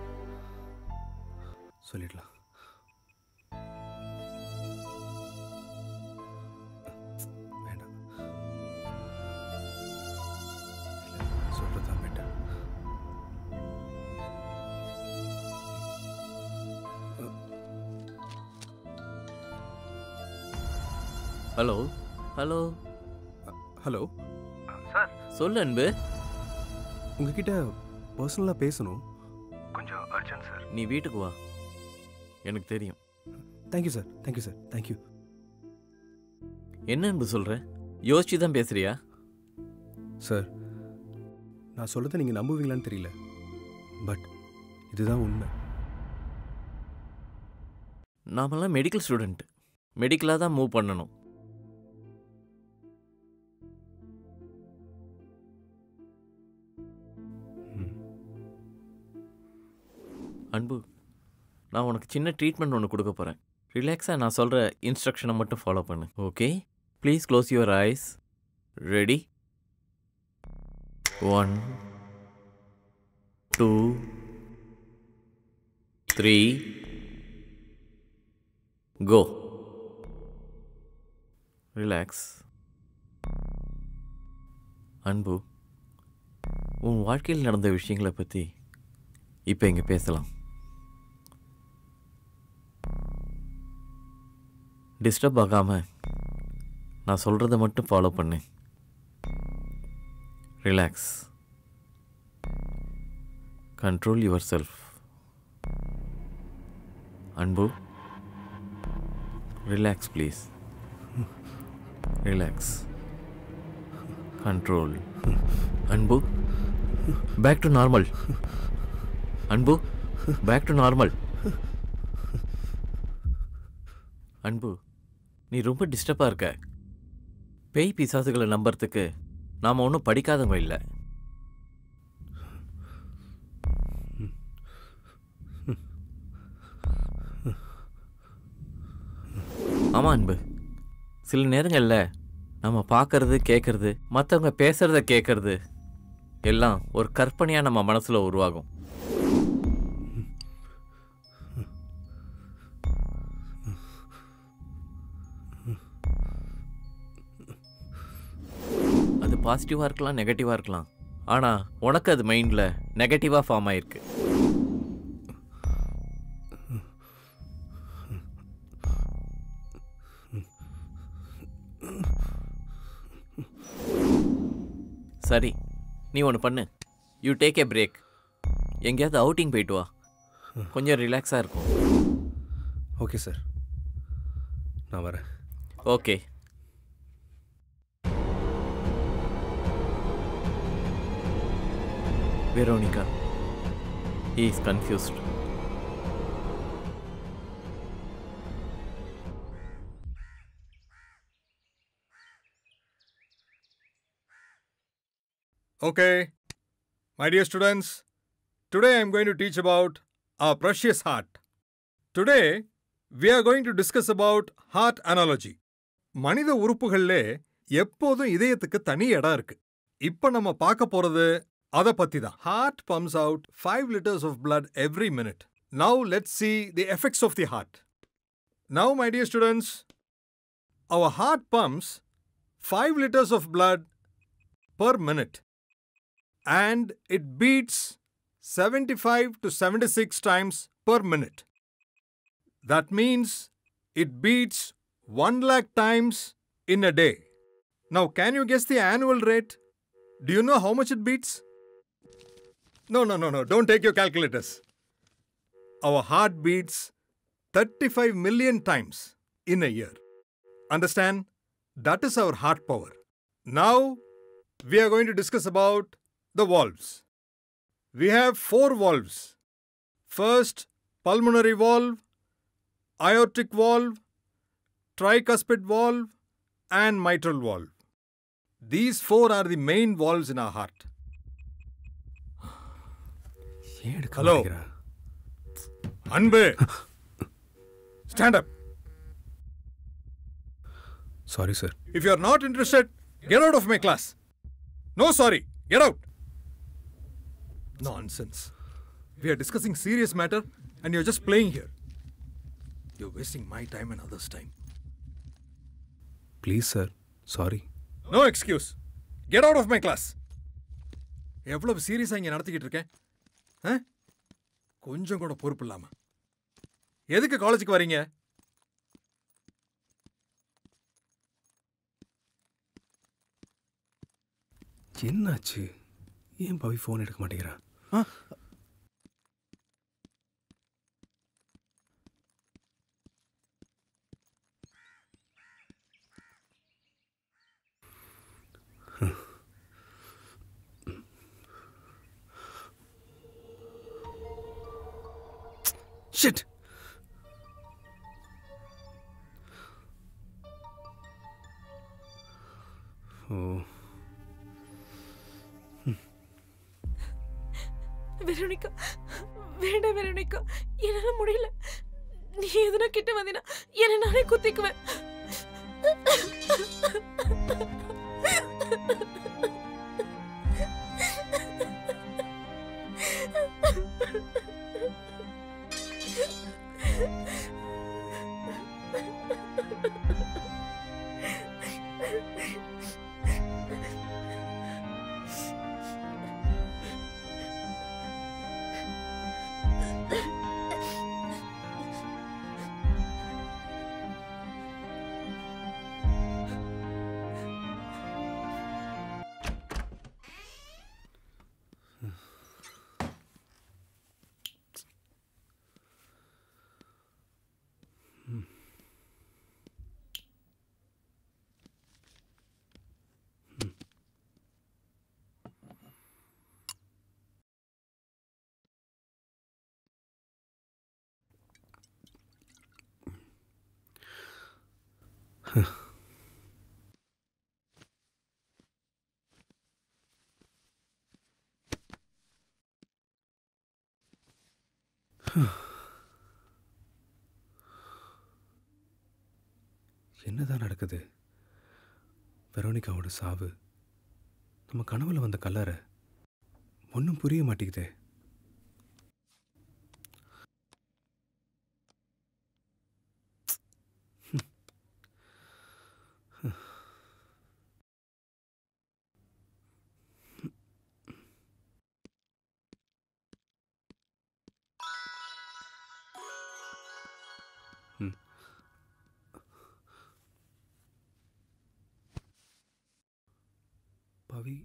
சொல்லிடலாம் வேண்டாம் இல்ல, சொல்றதுதான் better. Hello hello hello sir சொல்லு அன்பு உங்ககிட்ட பர்சனலாக பேசணும் கொஞ்சம் அர்ஜென்ட் சார் நீ வீட்டுக்கு வா எனக்கு தெரியும் thank you sir thank you sir thank you என்ன அன்பு சொல்ற யோசிச்சு தான் பேசுறியா சார் நான் சொல்றதை நீங்கள் நம்புவீங்களான்னு தெரியல பட் இதுதான் உண்மை நாமெல்லாம் மெடிக்கல் ஸ்டூடெண்ட் மெடிக்கலாக தான் மூவ் பண்ணணும் அன்பு நான் உனக்கு சின்ன ட்ரீட்மெண்ட் ஒன்று கொடுக்க போகிறேன் ரிலாக்ஸாக நான் சொல்கிற இன்ஸ்ட்ரக்ஷனை மட்டும் ஃபாலோ பண்ணு okay please close your eyes ready one two three go relax Anbu உன் வாழ்க்கையில் நடந்த விஷயங்களை பற்றி இப்போ இங்கே பேசலாம் டிஸ்டர்ப் ஆகாமல் நான் சொல்கிறத மட்டும் ஃபாலோ பண்ணு relax control yourself Anbu relax please relax control Anbu back to normal Anbu back to normal Anbu நீ ரொம்ப டிஸ்டர்பாக இருக்க பேய் பிசாசுகளை நம்புறதுக்கு நாம் ஒன்றும் படிக்காதவங்க இல்லை ஆமாம் அன்பு சில நேரங்களில் நம்ம பார்க்கறது கேட்கறது மற்றவங்க பேசுகிறத கேட்கறது எல்லாம் ஒரு கற்பனையாக நம்ம மனசில் உருவாகும் அது பாசிட்டிவாக இருக்கலாம் நெகட்டிவாக இருக்கலாம் ஆனால் உனக்கு அது மைண்டில் நெகட்டிவாக ஃபார்ம் ஆயிருக்கு சரி நீ ஒன்று பண்ணு யூ டேக் ஏ பிரேக் எங்கேயாவது அவுட்டிங் போயிட்டு வா கொஞ்சம் ரிலாக்ஸாக இருக்கும் ஓகே சார் நான் வரேன் okay Veronica. He is confused. Okay, my dear students, today I am going to teach about our precious heart. Today, we are going to discuss about heart analogy. மனித உறுப்புகளிலே எப்போதும் இதயத்துக்கு தனி இடம் இருக்கு இப்போ நம்ம பார்க்க போறது அதை பத்தி தான் heart pumps out five litres of blood every minute now let see the effects of the heart now my dear students our heart pumps five litres of blood per minute and it beats 75 to 76 times per minute. That means it beats 1 lakh times in a day. Now, can you guess the annual rate? Do you know how much it beats? No, no, no, no. Don't take your calculators. Our heart beats 35 million times in a year. Understand? That is our heart power. Now, we are going to discuss about the valves. We have four valves. First, pulmonary valve, aortic valve, tricuspid valve, and mitral valve. These four are the main valves in our heart. Hello. Anbe. Stand up. Sorry sir If you are not interested, get out of my class. No, sorry. Get out. Nonsense. We are discussing serious matter and you're just playing here. You're wasting my time and others' time. Please sir sorry No excuse. Get out of my class. எவ்வளவு சீரியஸாக இங்கே நடத்திக்கிட்டு இருக்கேன் ஆ? கொஞ்சம் கூட பொறுப்பு இல்லாம எதுக்கு காலேஜுக்கு வரீங்க என்னாச்சு ஏன் பவி ஃபோன் எடுக்க மாட்டேங்கிறா ஆ ஷிட் ஓ வெரோனிகா வேண்டாம் வெரோனிகா என்னால முடியல நீ எதுனா கிட்ட வந்தீனா என்ன நானே குத்திக்குவேன் என்னதான் நடக்குது வெரோனிகாவோட சாவு நம்ம கனவுல வந்த கல்லறை ஒன்றும் புரிய மாட்டேங்குதே பவி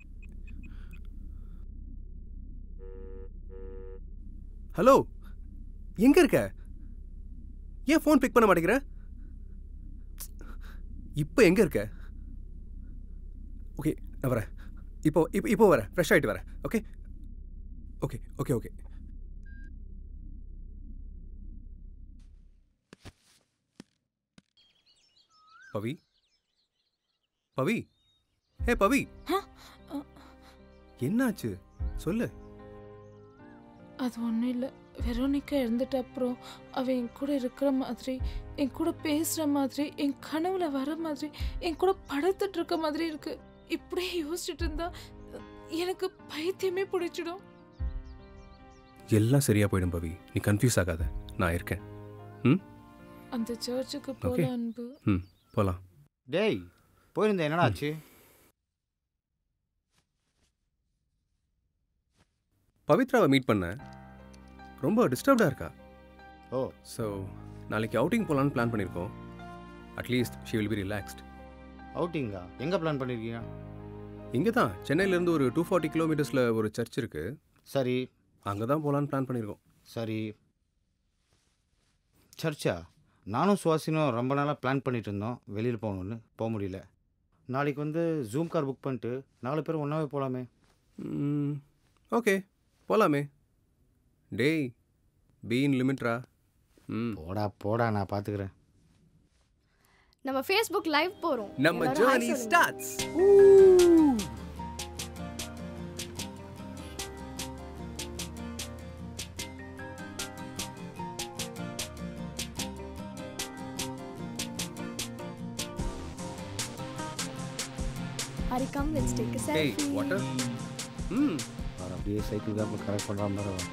ஹலோ எங்க இருக்க ஏன் ஃபோன் பிக் பண்ண மாட்டேங்கிற இப்போ எங்க இருக்க ஓகே நான் வரேன் இப்போ இப்போ இப்போ வரேன் ஃப்ரெஷ் ஆகிட்டு வரேன் okay okay okay okay Pavi Pavi hey Pavi என்னாச்சு சொல்லு அது ஒன்றும் இல்லை வெரோனிக்கா இறந்துட்ட அப்புறம் அவ என் கூட இருக்கிற மாதிரி என் கூட பேசுற மாதிரி என் கனவுல வர மாதிரி என் கூட படுத்துட்டு இருக்க மாதிரி இருக்கு இப்படியே யோசிச்சுட்டு இருந்தா எனக்கு பைத்தியமே பிடிச்சிடும் எல்லாம் சரியா போயிடும் பவி நீ கன்ஃபியூஸ் ஆகாத நான் இருக்கேன் ம் அந்த சர்ச்சுக்கு ஓகே போல அன்பு ம் போகலாம் டேய் போயிருந்தேன் என்னடா ஆச்சு பவித்ராவை மீட் பண்ணேன் ரொம்ப டிஸ்டர்ப்டாக இருக்கா ஓ ஸோ நாளைக்கு அவுட்டிங் போகலான்னு பிளான் பண்ணியிருக்கோம் at least she will be relaxed அவுட்டிங்கா எங்கே பிளான் பண்ணியிருக்கீங்க இங்கே தான் சென்னையிலேருந்து ஒரு டூ ஃபார்ட்டி கிலோமீட்டர்ஸில் ஒரு சர்ச் இருக்குது சரி அங்கே தான் போகலான்னு பிளான் பண்ணியிருக்கோம் சரி சர்ச்சா நானும் சுவாசினும் ரொம்ப நாளாக பிளான் பண்ணிட்டு இருந்தோம் வெளியில் போகணுன்னு போக முடியல நாளைக்கு வந்து ஜூம் கார் புக் பண்ணிட்டு நாலு பேர் ஒன்றாவே போகலாமே ஓகே போகலாமே டேய் பீன் லிமிட்ரா ம் போடா போடா நான் பார்த்துக்கிறேன் நம்ம ஃபேஸ்புக் லைவ் போறோம் நம்ம எல்லாரும் hi journey சொல்லுங்க. starts. Hari, come, let's take a Hey, selfie. water? ம் அவர் அப்படியே சைக்கிள் தான் கரெக்ட் பண்ணுற மாதிரி வரும்.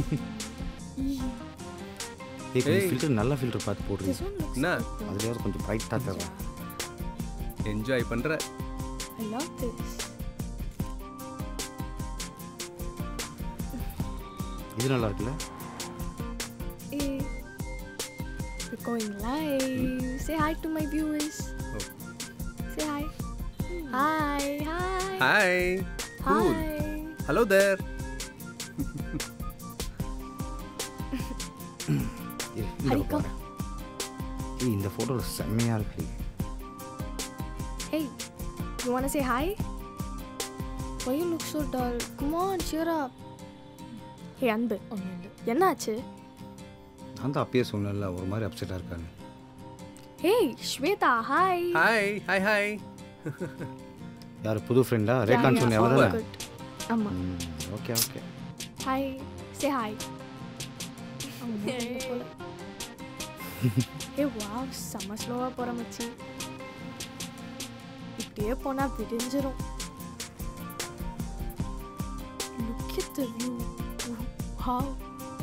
ஏய் ஏய். ஃபில்டர் நல்ல ஃபில்டர் பார்த்து போடுறீங்க This one looks என்ன அதுலேயாவது கொஞ்சம் பிரைட்டாக தரும் என்ஜாய் பண்ணுற I love this. இது நல்லா இருக்குல்ல Hey, we're going live. Say hi to my viewers. Say hi. Hi, hi. Hi cool Hi. Hello there இந்த பாரு. ஏய் இந்த ஃபோட்டோ செம்மையாக இருக்கு Hey, you wanna say hi? Why you look so dull? Come on, cheer up. Hey, அன்பு என்னாச்சு நான் தான் அப்பயே சொன்னேன்ல ஒரு மாதிரி அப்செட்டாக இருக்காங்க hey Swetha hi hi hi hi யார் புது ஃப்ரெண்டா ரேகான் சொன்னேன் அவன் ஆமா okay okay hi say hi அவங்க மூணு போல ஏ வாவ் செம்ம ஸ்லோவாக போகிற மச்சி இப்படியே போனால் விடிஞ்சிரும் look at the view wow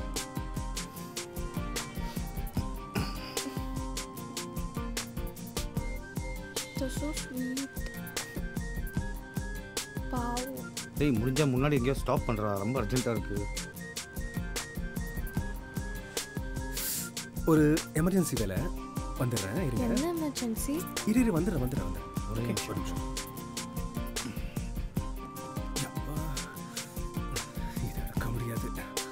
They're so sweet. பாவம் டேய் முடிஞ்சா முன்னாடி எங்கேயோ ஸ்டாப் பண்ணுறா ரொம்ப அர்ஜென்ட்டாக இருக்குது ஒரு எமர்ஜென்சி வேலை வந்துடுறேன் இருங்க என்ன எமர்ஜென்சி இரு இரு வந்துடுறேன் வந்துடுறேன் வந்துடுறேன் ஒரே Okay, நிமிஷம். ஒரு நிமிஷம் யப்பா. இதை இருக்க முடியாது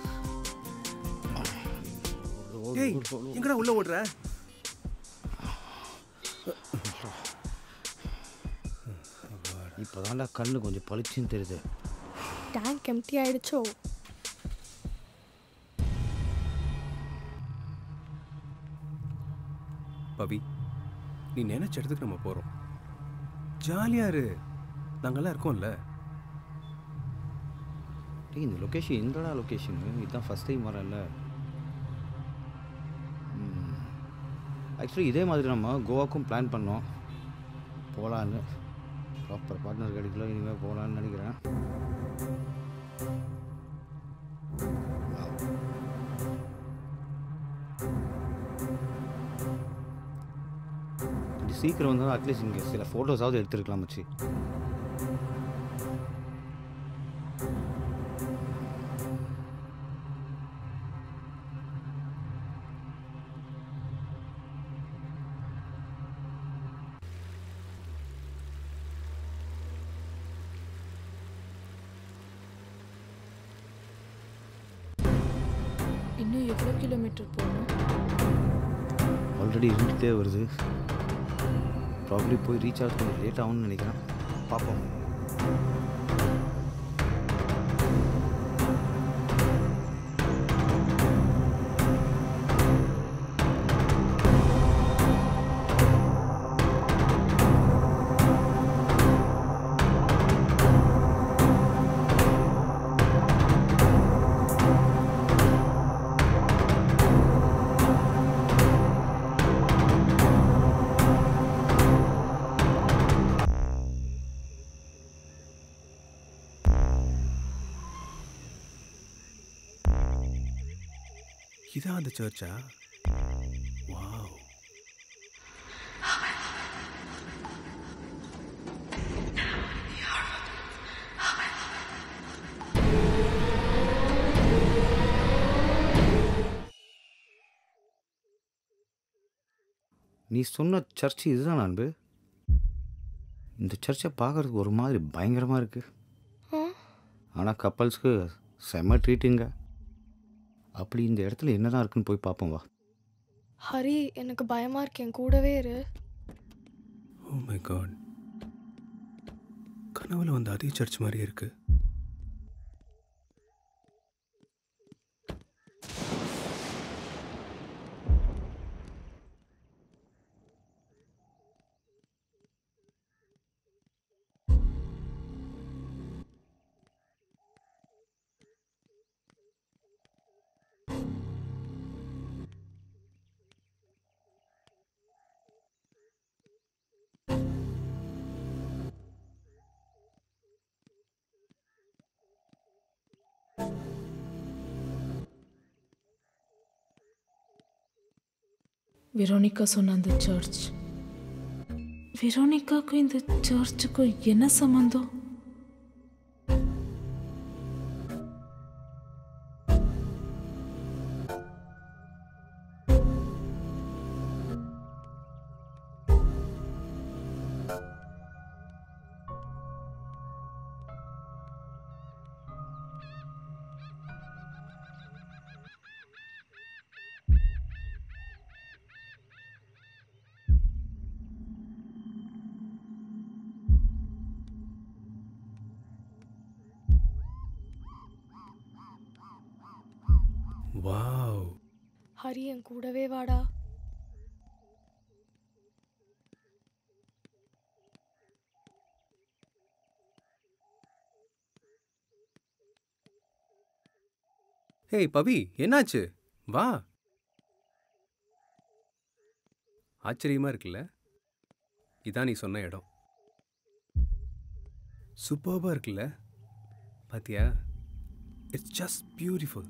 டேய் எங்கடா உள்ள ஓடுற இப்போ தான்டா கண்ணு கொஞ்சம் பளிச்சுன்னு தெரியுது டேங்க் எம்டி ஆயிடுச்சோ பவி நீ நினைச்ச இடத்துக்கு நம்ம போறோம் ஜாலியா இரு நாங்கெல்லாம் இருக்கோம்ல டேய் இந்த லொக்கேஷன் எங்கடா லொக்கேஷன் இதுதான் ஃபஸ்ட் டைம் வரேன்ல ஆக்சுவலி இதே மாதிரி நம்ம கோவாக்கும் பிளான் பண்ணோம் போகலான்னு ப்ராப்பர் பார்ட்னர் கிடைக்கல இனிமேல் போகலான்னு நினைக்கிறேன் கொஞ்சம் சீக்கிரம் வந்தால் அட்லீஸ்ட் இங்கே சில ஃபோட்டோஸாவது எடுத்துருக்கலாம் மச்சி இன்னும் எவ்வளோ கிலோமீட்டர் போகணும் ஆல்ரெடி இருந்துகிட்டே வருது ப்ராப்ளி போய் ரீச் ஆகிறது கொஞ்சம் லேட் ஆகும்னு நினைக்கிறேன் பார்ப்போம் இதான் அந்த சர்ச்சா வாவ் நீ சொன்ன சர்ச் இதுதான் அன்பு இந்த சர்ச்சை பார்க்கறதுக்கு ஒரு மாதிரி பயங்கரமாக இருக்கு ஆனால் கப்பல்ஸ்க்கு செம்ம ட்ரீட்டுங்க அப்படி இந்த இடத்துல என்னதான் இருக்குன்னு போய் பார்ப்போம் வா ஹரி எனக்கு பயமா இருக்கு என் கூடவே இரு ஓ மை காட் கனவுல வந்த அதே சர்ச் மாதிரி இருக்கு வெரோனிகா சொன்ன அந்த சர்ச் வெரோனிகாக்கும் இந்த சர்ச்சுக்கும் என்ன சம்மந்தம் வாவ் ஹரி என் கூடவே வாடா ஹேய் பவி என்னாச்சு வா ஆச்சரியமா இருக்குல்ல இதான் நீ சொன்ன இடம் சூப்பர்பா இருக்குல்ல பாத்தியா இட்ஸ் ஜஸ்ட் பியூட்டிஃபுல்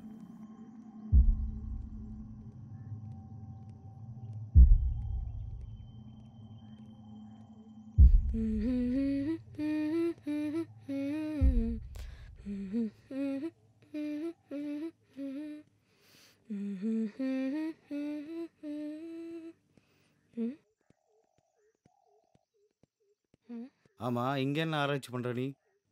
ஆமா இங்க என்ன ஆராய்ச்சி பண்ற நீ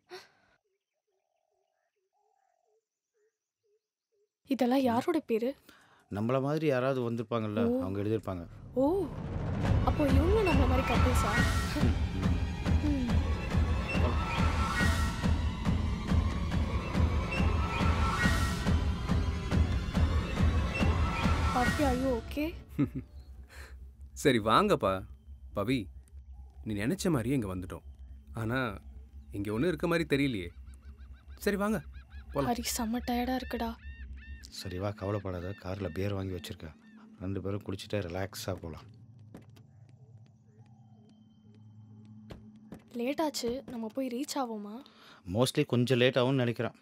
இதெல்லாம் யாரோட பேரு நம்மள மாதிரி யாராவது வந்திருப்பாங்கல்ல ஓ. அவங்க எழுதியிருப்பாங்க ஓ அப்போ இவங்க நம்மள மாதிரி கப்பிள்ஸா பாப்பி are you ஓகே சரி வாங்கப்பா பவி நீ நினைச்ச மாதிரியே இங்கே வந்துட்டோம் ஆனால் இங்கே ஒன்றும் இருக்க மாதிரி தெரியலையே சரி வாங்க போலாம் ஹரி செம்ம டயர்டா இருக்குடா சரி வா கவலைப்படாத கார்ல பியர் வாங்கி வச்சிருக்கேன் ரெண்டு பேரும் குடிச்சிட்டு ரிலாக்ஸாக போகலாம் லேட் ஆச்சு நம்ம போய் ரீச் ஆவோமா மோஸ்ட்லி கொஞ்சம் லேட் ஆகும்னு நினைக்கிறேன்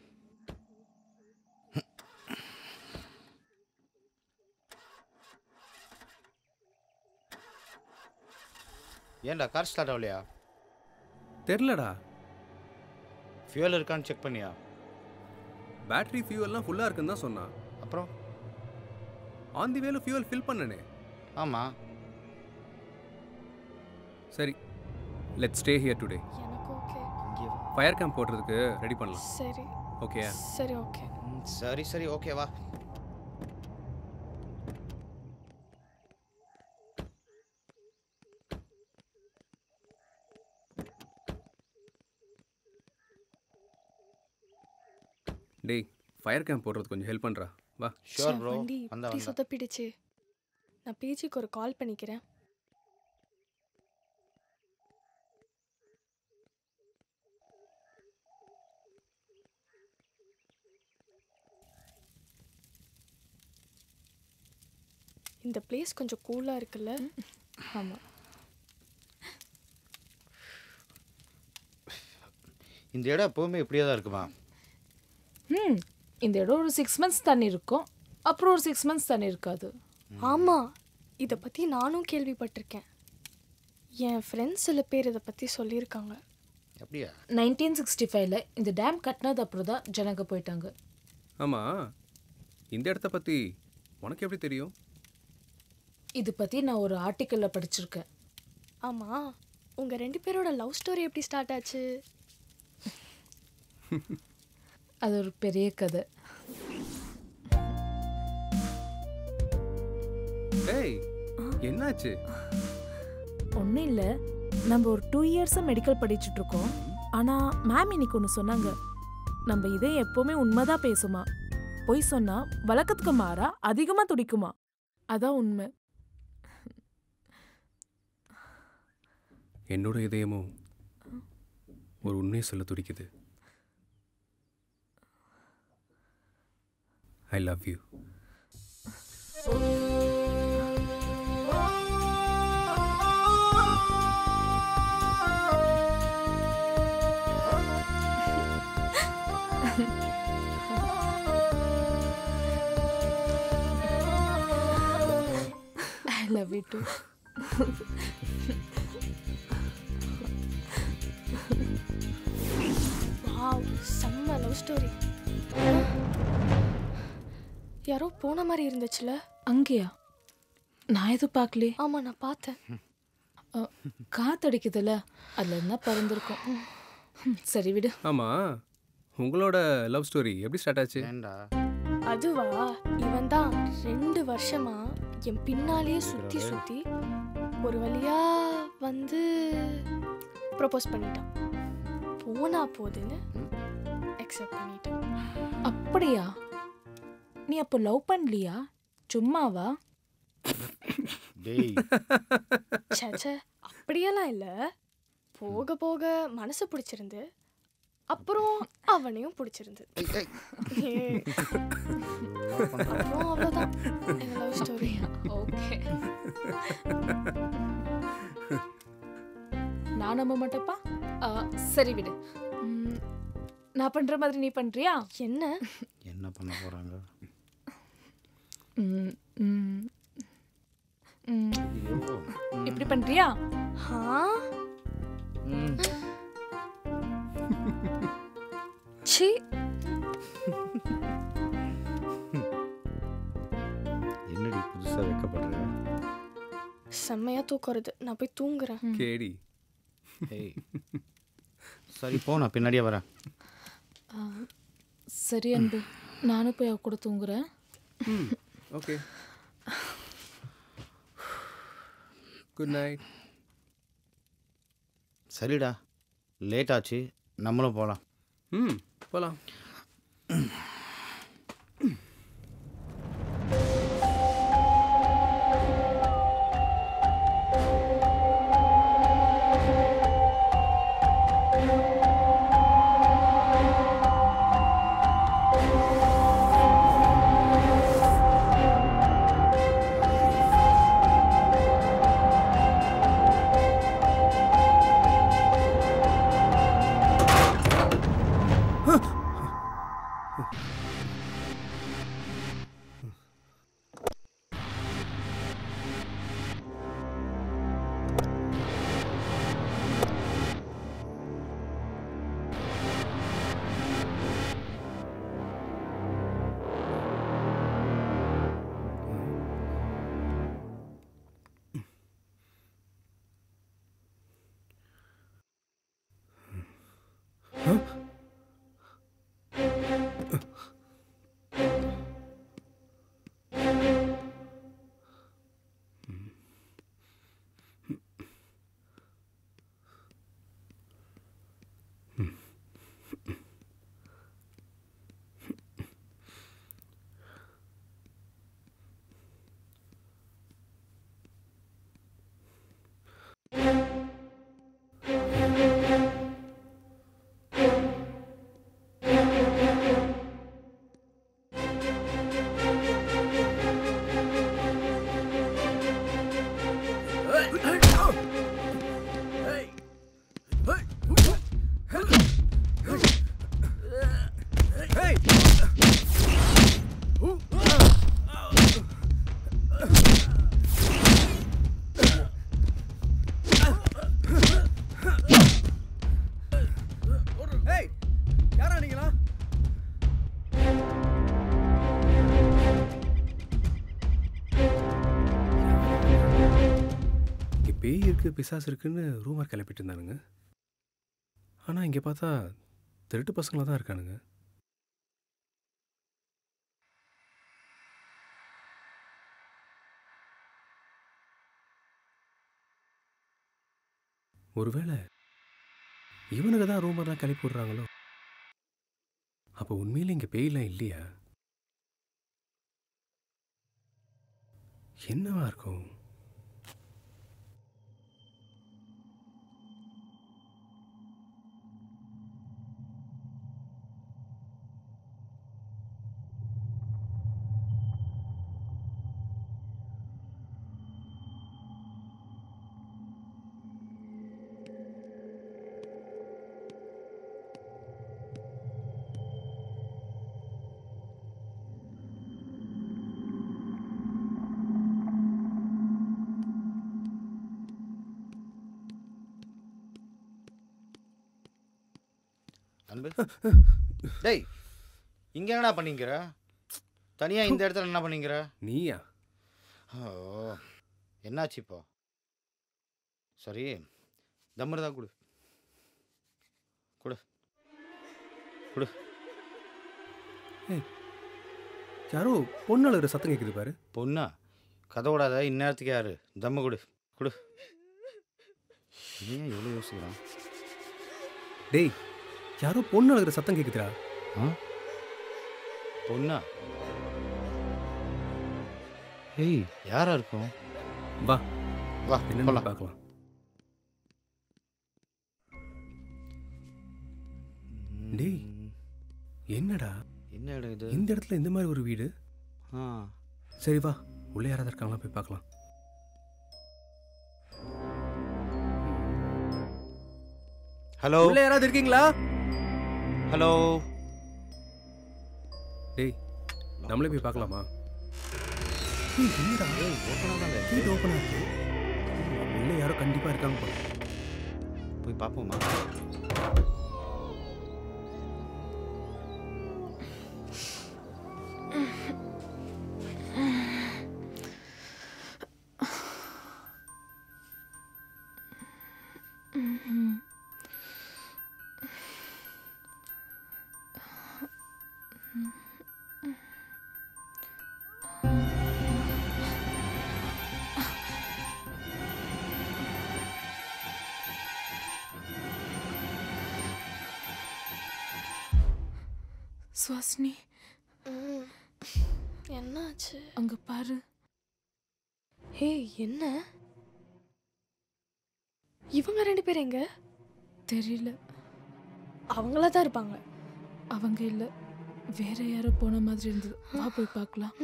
ஏன்டா கார் ஸ்டார்ட் ஆகலையா தெரிலடா ஃபியூல் இருக்கான்னு செக் பண்ணியா பேட்டரி ஃபியூவல்லாம் ஃபுல்லாக இருக்குன்னு தான் சொன்னான் அப்புறம் ஆன் தி வேல ஃபியூவல் ஃபில் பண்ணனே ஆமாம் சரி லெட் ஸ்டே ஹியர் டுடே எனக்கு ஓகே ஃபயர் கேம்ப் போடுறதுக்கு ரெடி பண்ணலாம் சரி ஓகே சரி ஓகே சரி சரி ஓகே வா டேய் ஃபயர் கேம்ப் போடுறதுக்கு கொஞ்சம் ஹெல்ப் பண்ணுறா வா ச்சே, வண்டி இப்படி சொதப்பிடுச்சு நான் பேஜிக்கு ஒரு கால் பண்ணிக்கிறேன் இந்த பிளேஸ் கொஞ்சம் கூலாக இருக்குல்ல ஆமாம் இந்த இடம் எப்போவுமே இப்படியே தான் இருக்குமா ம் இந்த இடம் ஒரு சிக்ஸ் மந்த்ஸ் தண்ணி இருக்கும் அப்புறம் ஒரு சிக்ஸ் மந்த்ஸ் தண்ணி இருக்காது ஆமாம் இதை பற்றி நானும் கேள்விப்பட்டிருக்கேன் என் ஃப்ரெண்ட்ஸ் சில பேர் இதை பற்றி சொல்லியிருக்காங்க அப்படியா நைன்டீன் சிக்ஸ்டி ஃபைவ்ல இந்த டேம் கட்டினது அப்புறம் தான் ஜனங்க போயிட்டாங்க ஆமாம் இந்த இடத்த பற்றி உனக்கு எப்படி தெரியும் இது பற்றி நான் ஒரு ஆர்டிக்கலில் படிச்சிருக்கேன் ஆமாம் உங்கள் ரெண்டு பேரோட லவ் ஸ்டோரி எப்படி ஸ்டார்ட் ஆச்சு அது ஒரு பெரிய கதை டேய் என்னாச்சு ஒன்றும் இல்லை நம்ம ஒரு டூ இயர்ஸாக மெடிக்கல் படிச்சுட்டு இருக்கோம் ஆனால் மேம் இன்னைக்கு ஒன்று சொன்னாங்க நம்ம இதே எப்போவுமே உண்மைதான் பேசுமா பொய் சொன்னா வழக்கத்துக்கு மாறா அதிகமாக துடிக்குமா அதான் உண்மை என்னோட இதயமும் ஒரு உண்மையை சொல்ல துடிக்குது I love you I love you too wow செம்ம லவ் ஸ்டோரி யாரோ போன மாதிரி இருந்துச்சுல அங்கேயா நான் எதுவும் பார்க்கலே ஆமாம் நான் பார்த்தேன் காத்தடிக்குதுல்ல அதில் என்ன பறந்துருக்கும் ம், சரி விடு ஆமாம் உங்களோட லவ் ஸ்டோரி எப்படி ஸ்டார்ட் ஆச்சு அதுவா இவன் தான் ரெண்டு வருஷமா என் பின்னாலேயே சுத்தி சுத்தி ஒரு வழியா வந்து ப்ரொபோஸ் பண்ணிட்டான் போனா போதுன்னு அக்செப்ட் பண்ணிட்டேன் அப்படியா நீ அப்போ லவ் பண்ணலையா சும்மாவா டேய் ச்சே ச்சே அப்படியெல்லாம் இல்ல போக போக மனசு பிடிச்சிருந்து அப்புறம் அவனையும் பிடிச்சிருந்து அப்புறம் அவ்வளோதான் எங்கள் லவ் ஸ்டோரி ஓகே நான் நம்ப மாட்டேப்பா ஆ, சரி விடு ம், நான் பண்ற மாதிரி நீ பண்றியா என்ன என்ன பண்ண போறாங்க ம், ம், ம். இப்படி பண்றியா ஆ சி என்னடி புதுசா வைக்கப்படுற செம்மையா தூக்கம் வருது நான் போய் தூங்குறேன் கேடி ஏய் சரி போ நான் பின்னாடியே வரேன் ஆ, சரி அன்பு நானும் போய் அவ கூட தூங்குறேன் ஓகே குட் நைட் சரிடா லேட் ஆச்சு நம்மளும் போகலாம் ம் போகலாம் ஏய் யாரா நீங்களா இங்கே பேய் இருக்கு பிசாசு இருக்குன்னு ரூமர் கிளப்பிட்டு இருந்தானுங்க ஆனால் இங்கே பார்த்தா திருட்டு பசங்களாக தான் இருக்கானுங்க ஒருவேளை இவனுக்கு தான் ரூமர்லாம் கிளப்பி விடுறாங்களோ அப்போ உண்மையில இங்கே பேயெல்லாம் இல்லையா என்னவா இருக்கும் அன்பு டேய் இங்க என்னடா பண்ணிக்கிற தனியா இந்த இடத்துல என்ன பண்ணிக்கிற நீயா ஓ என்னாச்சு இப்போ சரி தம்மர் தான் கொடு கொடு கொடு ஏய் யாரோ பொண்ணு அழுகிற சத்தம் கேட்குது பாரு பொண்ணா கதவோடாத இந்நேரத்துக்கு யாரு தம்மு கொடு கொடு ஏன் எவ்வளோ யோசிக்கிறான் டேய் யாரோ பொண்ணு அழுகிற சத்தம் கேட்குதுடா ஆ பொண்ணா ஏய் யாரா இருக்கும் வா வா என்னன்னு போலாம். பார்க்கலாம் டேய் என்னடா என்ன இடம் இது இந்த இடத்துல இந்த மாதிரி ஒரு வீடு ஆ சரி வா உள்ளே யாராவது இருக்காங்களா போய் பார்க்கலாம் ஹலோ உள்ள யாராவது இருக்கீங்களா ஹலோ டேய் நம்மளே போய் பார்க்கலாமா ஏய், என்னடா கேட் ஓப்பனா இருக்கு உள்ள யாரோ கண்டிப்பா இருக்காங்க போல போய் பார்ப்போமா சுவாசினி என்னாச்சு அங்க பாரு ஹே என்ன இவங்க ரெண்டு பேரும் எங்க தெரியல அவங்களா தான் இருப்பாங்க அவங்க இல்ல வேற யாரோ போன மாதிரி இருந்தது வா போய் பார்க்கலாம்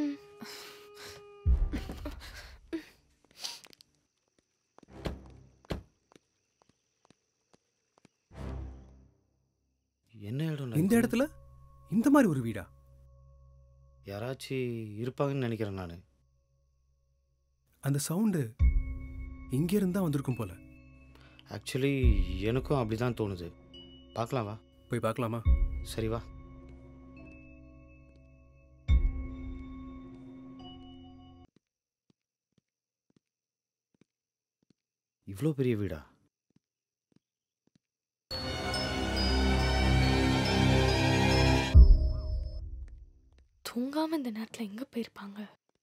என்ன இடம் இந்த இடத்துல இந்த மாதிரி ஒரு வீடா யாராச்சும் இருப்பாங்கன்னு நினைக்கிறேன் நான் அந்த சவுண்டு இங்க இருந்தா வந்திருக்கும் போல ஆக்சுவலி எனக்கும் அப்படி தான் தோணுது பார்க்கலாம் வா போய் பார்க்கலாமா சரி வா இவ்வளோ பெரிய வீடா தூங்காம இந்த நேரத்துல எங்க போயிருப்பாங்க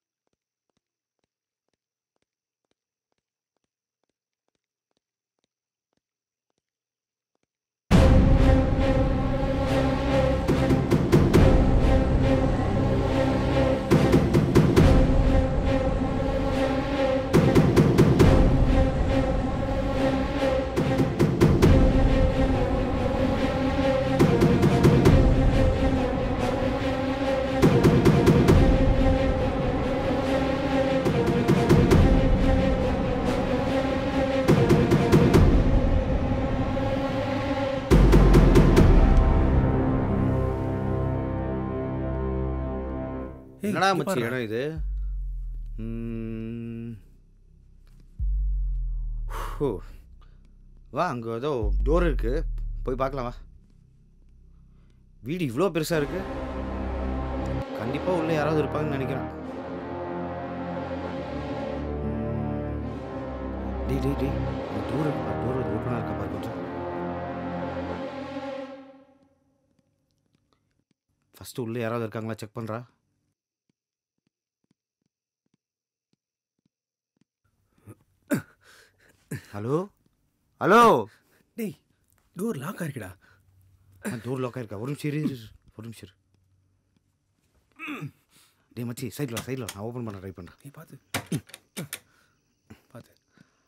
ஏய், என்னடா இங்க மச்சி பாருடா. இடம் இது ம். ஹோ. வா அங்கே ஏதோ டோர் இருக்கு போய் பார்க்கலாம் வா வீடு இவ்வளோ பெருசாக இருக்கு கண்டிப்பாக உள்ள யாராவது இருப்பாங்கன்னு நினைக்கிறேன் ம். டேய் டேய் டேய் அந்த டோர் இருக்கு டோர் ஓப்பனாக இருக்கா பாரு கொஞ்சம் ஃபஸ்ட்டு உள்ளே யாராவது இருக்காங்களா செக் பண்ணுறா ஹலோ ஹலோ டேய் டோர் லாக் ஆயிருக்குடா டோர் லாக் ஆயிருக்கா ஒரு நிமிஷம் இரு, இரு இரு. ஒரு நிமிஷம் இரு. டேய் மச்சி சைடில் சைடில் நான் ஓப்பன் பண்ண ட்ரை பண்ணுறேன் நீ பார்த்து பார்த்து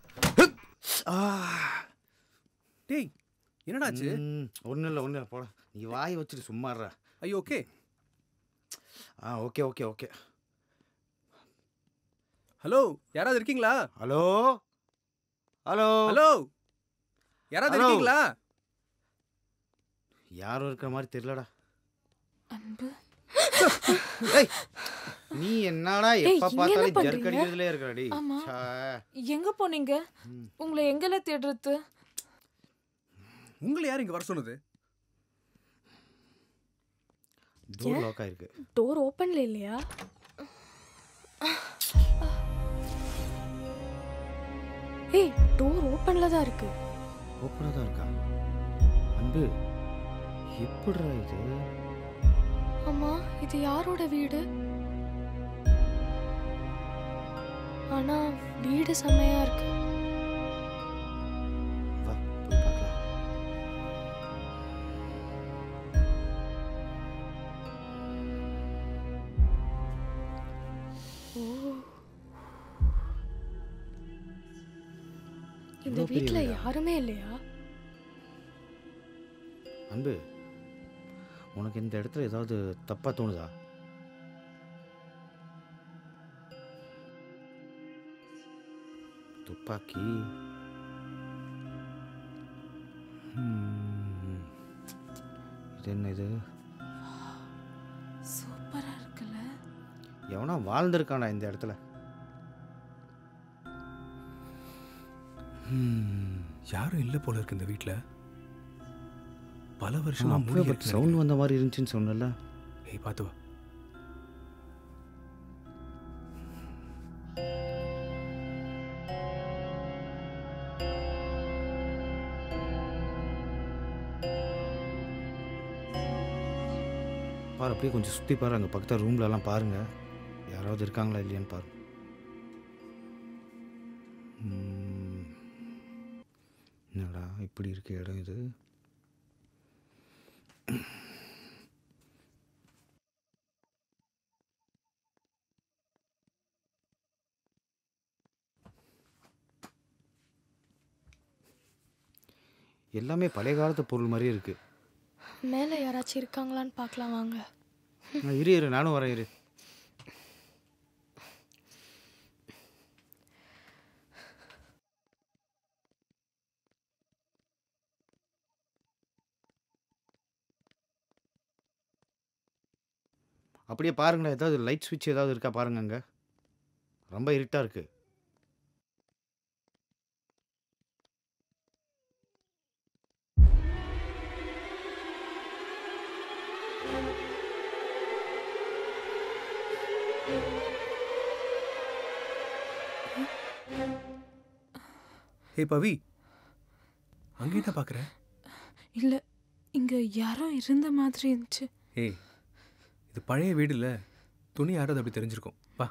டேய் என்னடாச்சு ஒன்றும் இல்லை ஒன்றும் இல்லை போட நீ வாய் வச்சுட்டு சும்மாடுறா ஐயோ okay ah okay okay okay hello யாராவது இருக்கீங்களா ஹலோ ஹலோ ஹலோ யாராவது Hello. இருக்கீங்களா யாரும் இருக்கிற மாதிரி தெரியலடா அன்பு ஏய், நீ என்னடா ஏய், எப்ப இங்க என்ன பார்த்தாலும் பண்றீங்க? ஜர்க் அடிக்கிறதுலே இருக்கடா ஆமா. டேய் எங்க போனீங்க உங்களை எங்கெல்லாம் தேடுறது உங்களை யார் இங்க வர சொன்னது டோர் லாக் ஆயிருக்கு டோர் ஓப்பன்ல இல்லையா ஏய் டோர் ஓப்பன்ல தான் இருக்கு ஓப்பனாக தான் இருக்கா அன்பு எப்படிடா இது அம்மா இது யாரோட வீடு ஆனா வீடு செம்மையா இருக்கு வா போய் பார்க்கலாம் ஓ இந்த இவ்வளோ பெரிய வீட்ல வீடா? யாருமே இல்லையா அன்பு உனக்கு இந்த இடத்துல ஏதாவது தப்பாக தோணுதா துப்பாக்கி ம். இது என்ன இது சூப்பரா இருக்குல்ல எவனா வாழ்ந்திருக்கானா இந்த இடத்துல யாரும் இல்லை போல இருக்கு இந்த வீட்டில் பல வருஷமா மூடி இருக்கு சவுண்ட் வந்த மாதிரி இருந்துச்சுன்னு சொன்னல ஏய் பார்த்து வா பாரு அப்படியே கொஞ்சம் சுற்றி பாரு அங்கே பக்கத்தில் ரூம்லலாம் பாருங்க யாராவது இருக்காங்களா இல்லையான்னு பாரு ம். என்னடா இப்படி இருக்க இடம் இது எல்லாமே பழைய காலத்து பொருள் மாதிரியே இருக்கு மேலே யாராச்சும் இருக்காங்களான்னு பார்க்கலாம் வாங்க ஆ, இரு இரு நானும் வரேன் இரு அப்படியே பாருங்களேன் ஏதாவது லைட் சுவிட்ச் ஏதாவது இருக்கா பாருங்க அங்கே ரொம்ப இருட்டாக இருக்கு ஏய் பவி அங்கே என்ன பார்க்குற இல்ல இங்க யாரோ இருந்த மாதிரி இருந்துச்சு ஏய் இது பழைய வீடு இல்லை துணி யாராவது அப்படி தெரிஞ்சிருக்கும் வா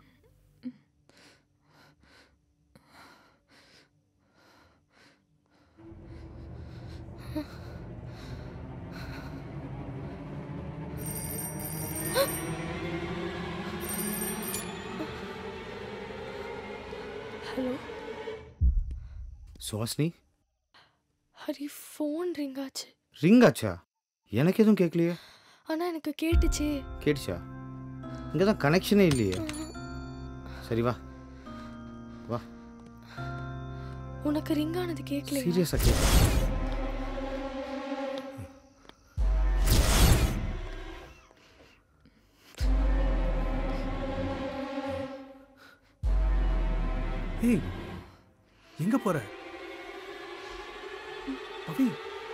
hello Swasini Hari phone ring ஆச்சு ரிங் ஆச்சா எனக்கு எதுவும் கேட்கலையே ஆனால் எனக்கு கேட்டுச்சு கேட்டுச்சா இங்கே தான் கனெக்ஷனே இல்லையே சரி வா வா உனக்கு ரிங் ஆனது கேட்கல சீரியஸாக கேட்க ஏய் எங்க போற பவி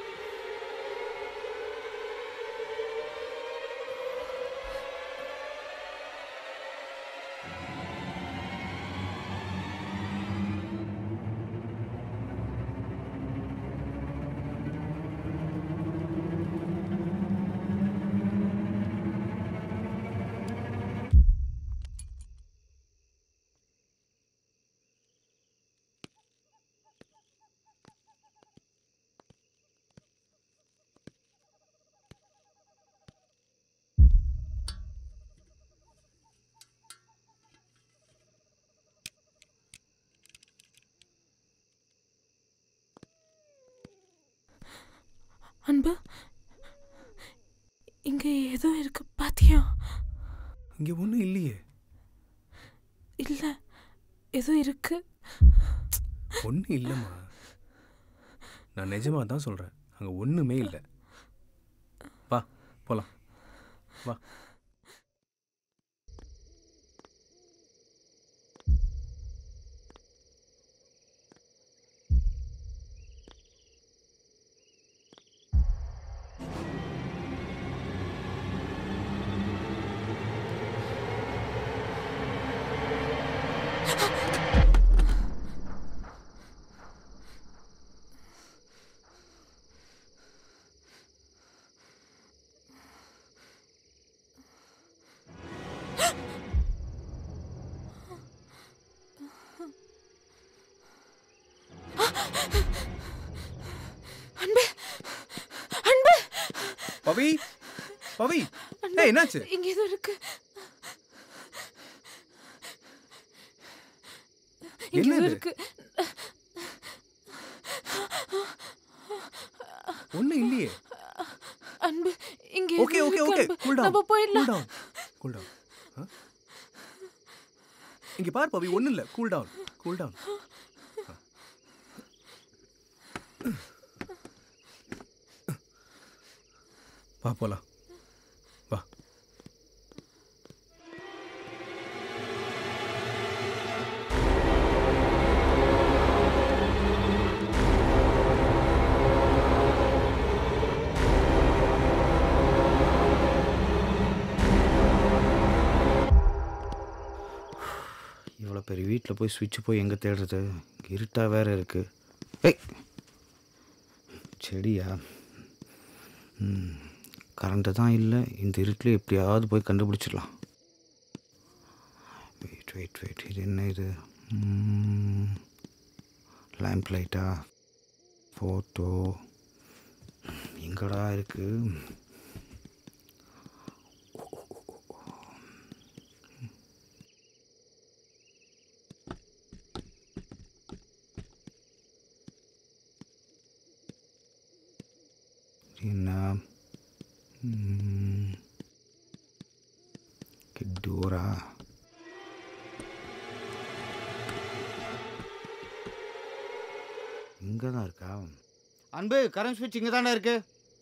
அன்பு இங்க ஏதோ இருக்கு பாத்தியா இங்க ஒண்ணும் இல்லையே இல்ல ஏதோ இருக்கு ஒன்றும் இல்லைம்மா நான் நிஜமா தான் சொல்றேன் அங்க ஒண்ணுமே இல்லை வா போலாம் வா அன்பு அன்பு பவி பவி ஏய் என்னாச்சு இங்க ஏதோ இருக்கு இங்க ஏதோ என்னது? இருக்கு ஒண்ணும் இல்லையே அன்பு இங்க ஓகே ஏதோ ஓகே இருக்கு, ஓகே அன்பு. கூல் டவுன் நம்ம போயிடலாம் கூல் டவுன் கூல் டவுன் இங்க பார் பவி ஒண்ணும் இல்ல கூல் டவுன் கூல் டவுன் வா போலாம் வா இவ்வளோ பெரிய வீட்டில் போய் சுவிட்ச் போய் எங்கே தேடுறது இருட்டாக வேற இருக்கு ஏய் செடியா ம் கரண்ட்டு தான் இல்லை இந்த இருட்டில் எப்படியாவது போய் கண்டுபிடிச்சிடலாம் வெயிட் வெயிட் வெயிட் இது என்ன இது லேம்ப் லைட்டா ஃபோட்டோ எங்கடா இருக்கு என்ன ம், கிட்டூரா இங்கே தான் இருக்கா அன்பு கரண்ட் ஸ்விட்ச் இங்கே தானே இருக்கு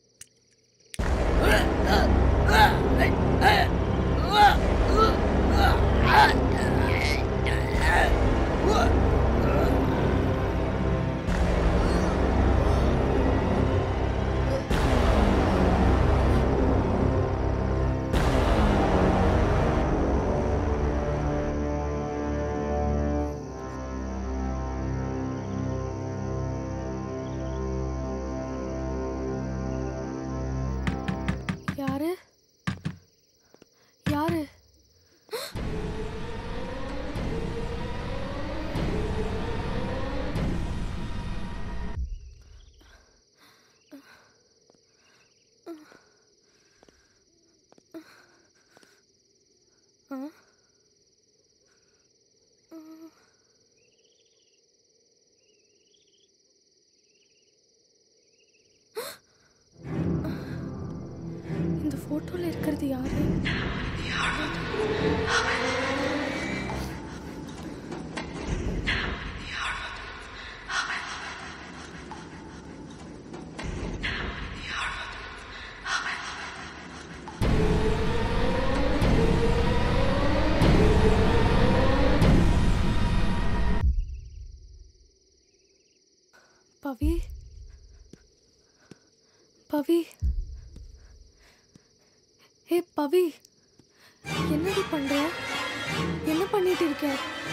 யாரு யாரு ஆ? இந்த போட்டோல இருக்கிறது யாரு பவி பவி ஏ பவி என்னடி பண்ற என்ன பண்ணிட்டு இருக்க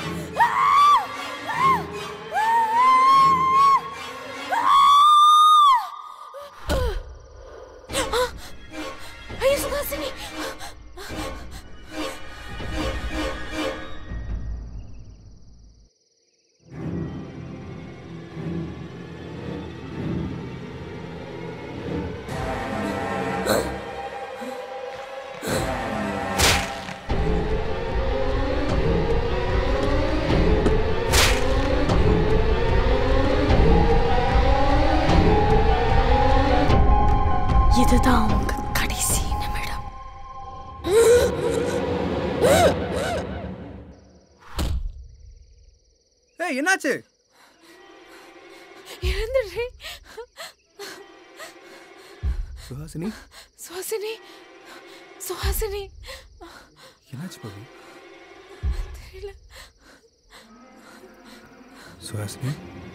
ஐயோ சுகாசினி இதுதான் உங்க கடைசி நிமிடம் ஏய் என்னாச்சு இறந்துடுறே சுஹாசினி சுஹாசினி சுஹாசினி என்னாச்சு பவி தெரியல சுஹாசினி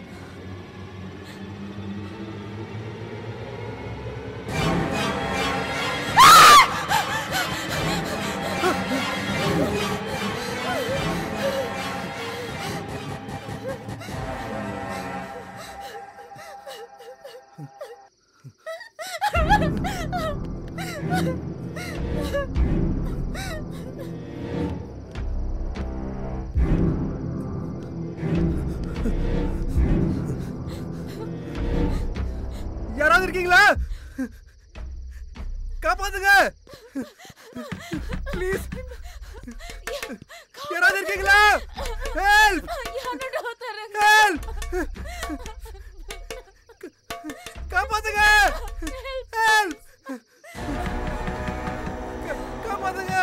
யாராவது இருக்கீங்களா காப்பாத்துங்க ப்ளீஸ் யாராவது இருக்கீங்களா ஹெல்ப் ஹெல்ப் காப்பாத்துங்க ஹெல்ப் காப்பாத்துங்க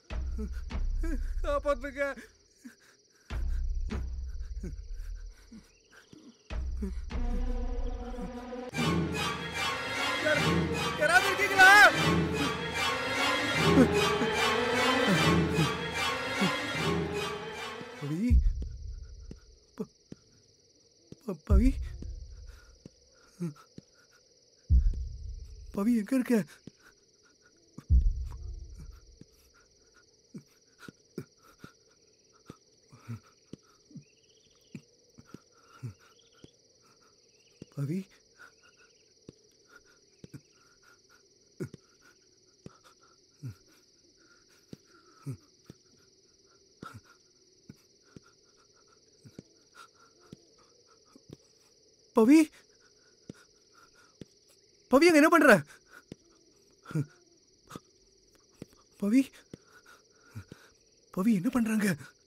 காப்பாத்துங்க பவி ப- ப- பவி பவி எங்க இருக்க பவி பவி பவி அங்க என்ன பண்ற பவி பவி என்ன பண்றாங்க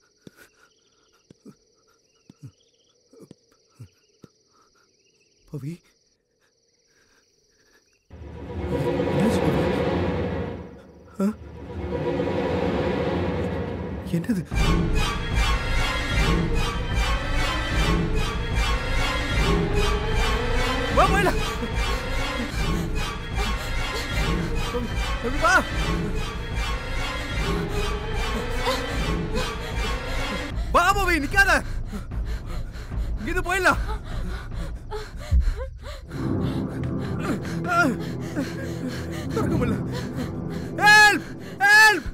பவி என்னாச்சு பவி? ஆ? என்னது வா போயிடலாம் பவி வா வா பவி நிக்காத இங்கிருந்து போயிடலாம் திறக்க முடியல ஹெல்ப் ஹெல்ப்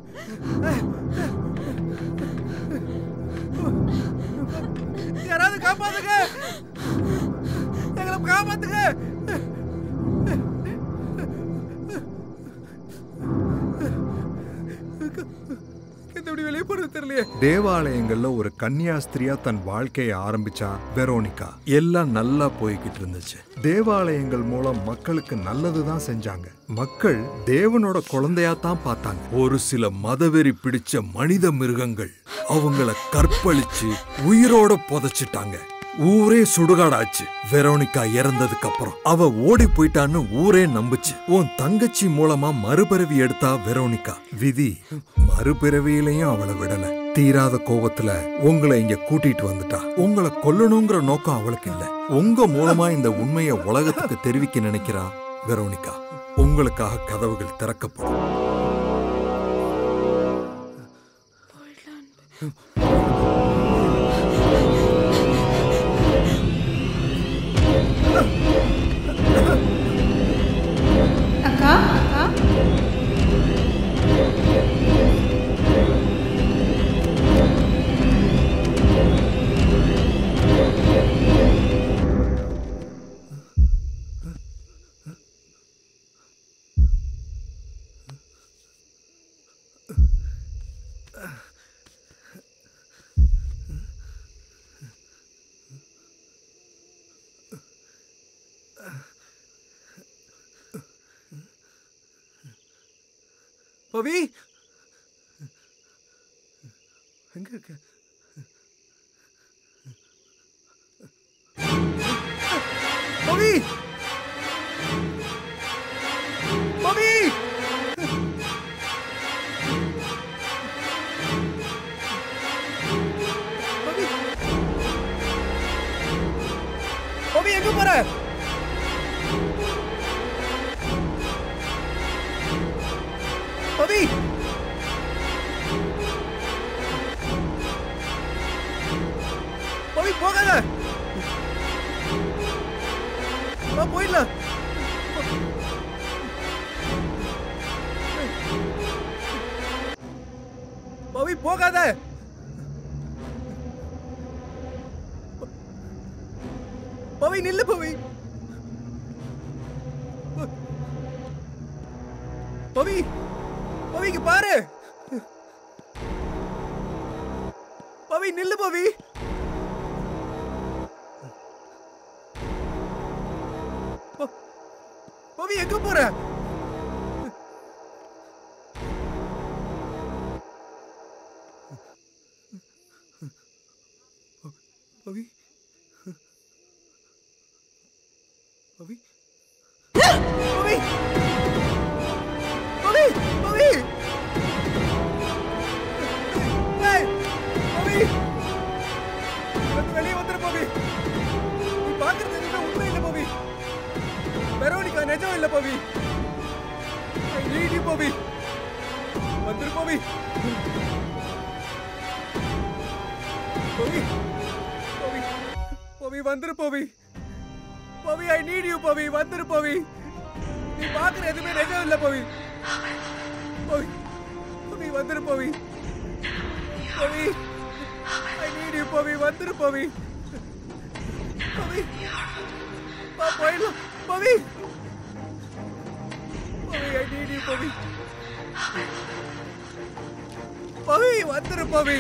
யாராவது காப்பாத்துங்க எங்களை காப்பாத்துங்க எப்படி வெளியே போறது தெரியலையே தேவாலயங்கள்ல ஒரு கன்னியாஸ்திரியா தன் வாழ்க்கையை ஆரம்பிச்சா வெரோனிகா எல்லாம் நல்லா போய்கிட்டு இருந்துச்சு தேவாலயங்கள் மூலம் மக்களுக்கு நல்லதுதான் செஞ்சாங்க மக்கள் தேவனோட குழந்தையா தான் பார்த்தாங்க ஒரு சில மதவெறி பிடிச்ச மனித மிருகங்கள் அவங்கள கற்பழிச்சு உயிரோட புதைச்சிட்டாங்க ஊரே சுடுகாடாச்சு வெரோனிகா இறந்ததுக்கு அப்புறம் அவ ஓடி போயிட்டான்னு ஊரே நம்புச்சு உன் தங்கச்சி மூலமா மறுபிறவி எடுத்தா வெரோனிகா விதி மறுபிறவியிலையும் அவளை விடல தீராத கோபத்துல உங்களை இங்க கூட்டிட்டு வந்துட்டா உங்களை கொல்லணுங்கிற நோக்கம் அவளுக்கு இல்ல உங்க மூலமா இந்த உண்மையை உலகத்துக்கு தெரிவிக்க நினைக்கிறா வெரோனிகா உங்களுக்காக கதவுகள் திறக்கப்படும் அக்கா அக்கா பவி எங்க இருக்க பவி பவி பவி பவி எங்க போற பவி பவி போகாத வா போயிடலாம் பவி போகாத பவி நில்லு பவி பவி பவிக்கு பாரு பவி நில்லு பவி ப- பவி எங்க போற பவி பவி பவி பவி பவி ஏய், பவி வந்து வெளியே வந்துரு பவி நீ பாக்குறது எதுவுமே உண்மை இல்ல பவி வெரோனிகா நிஜம் இல்ல பவி ஐ நீட் யூ பவி வந்துரு பவி பவி பவி பவி வந்துரு பவி பவி ஐ நீட் யூ பவி வந்துரு பவி நீ பாக்குற எதுவுமே நிஜம் இல்ல பவி பவி பவி வந்துரு பவி பவி ஐ நீட் யூ பவி வந்துரு பவி பவி பா போயிடலாம் பவி பவி ஐ நீட் யூ பவி பவி வந்துரு பவி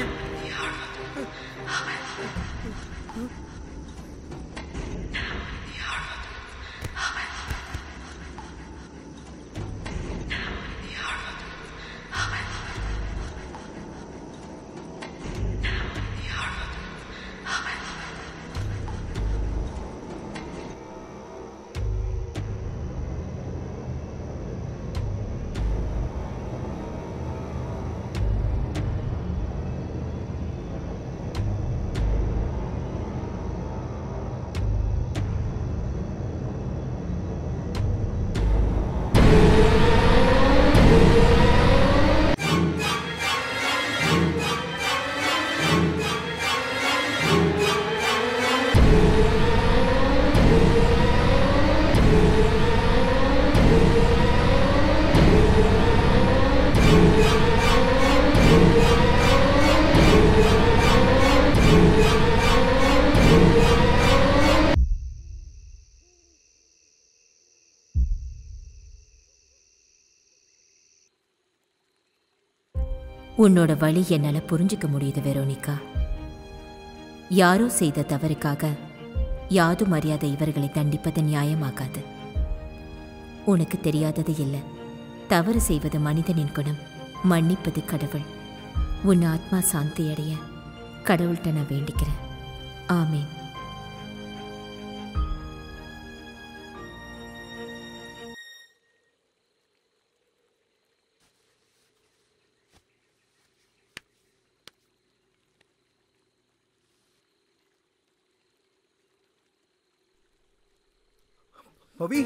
உன்னோட வழி என்னால புரிஞ்சுக்க முடியுது வெரோனிகா யாரோ செய்த தவறுக்காக யாதும் அறியாத இவர்களை தண்டிப்பது நியாயமாகாது உனக்கு தெரியாதது இல்லை தவறு செய்வது மனிதனின் குணம் மன்னிப்பது கடவுள் உன் ஆத்மா சாந்தி அடைய கடவுள்கிட்ட நான் வேண்டிக்கிறேன் ஆமீன் பவி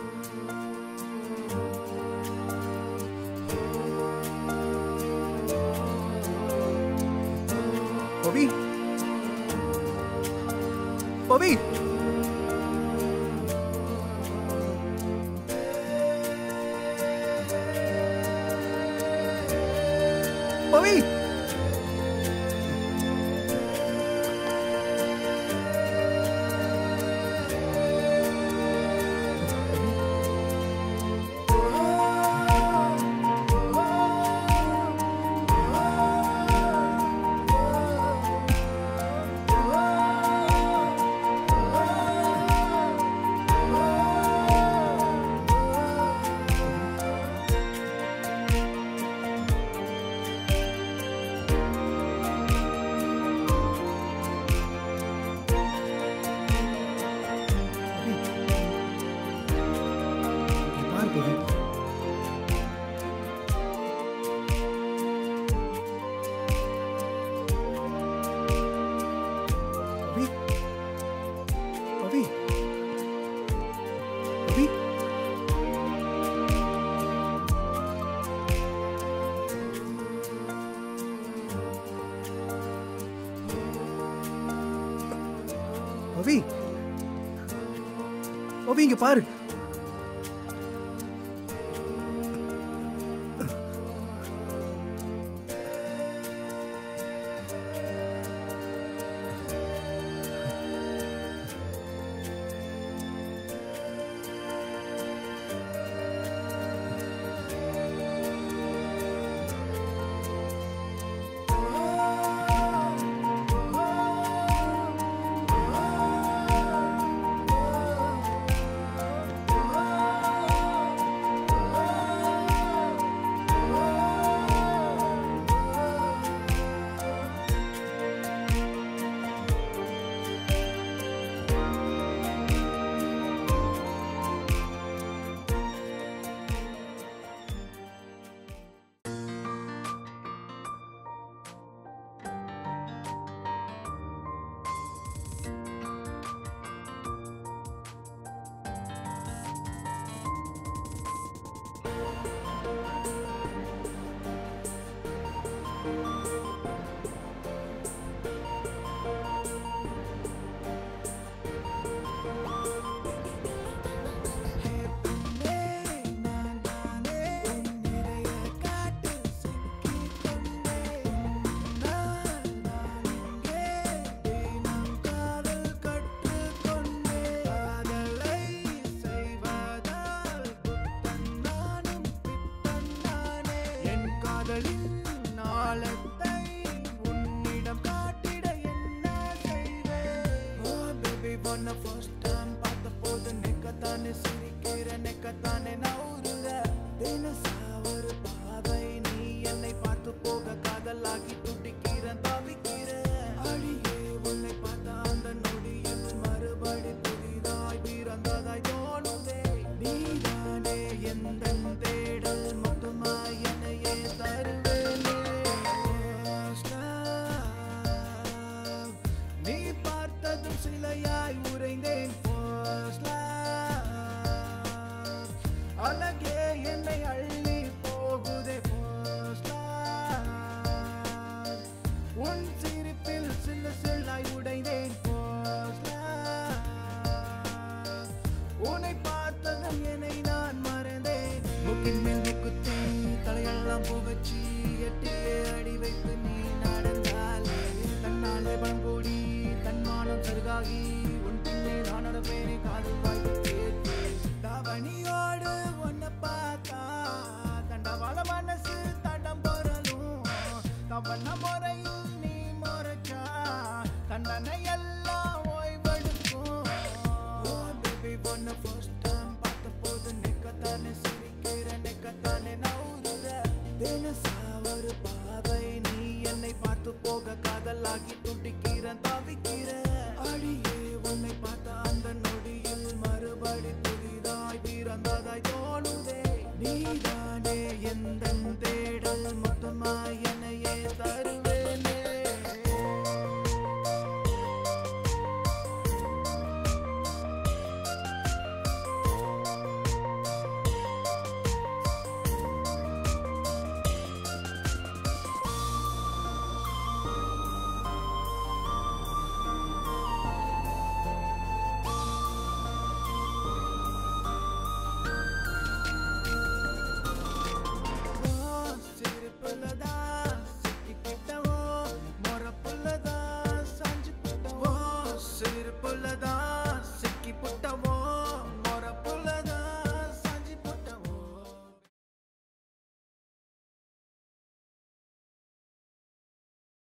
பவி பவி பவி இங்க பாரு பவி பவி பவி பவி பவி பவி இங்க பாரு தோணுதே நீதானே எந்த தேடல் மொத்தமாய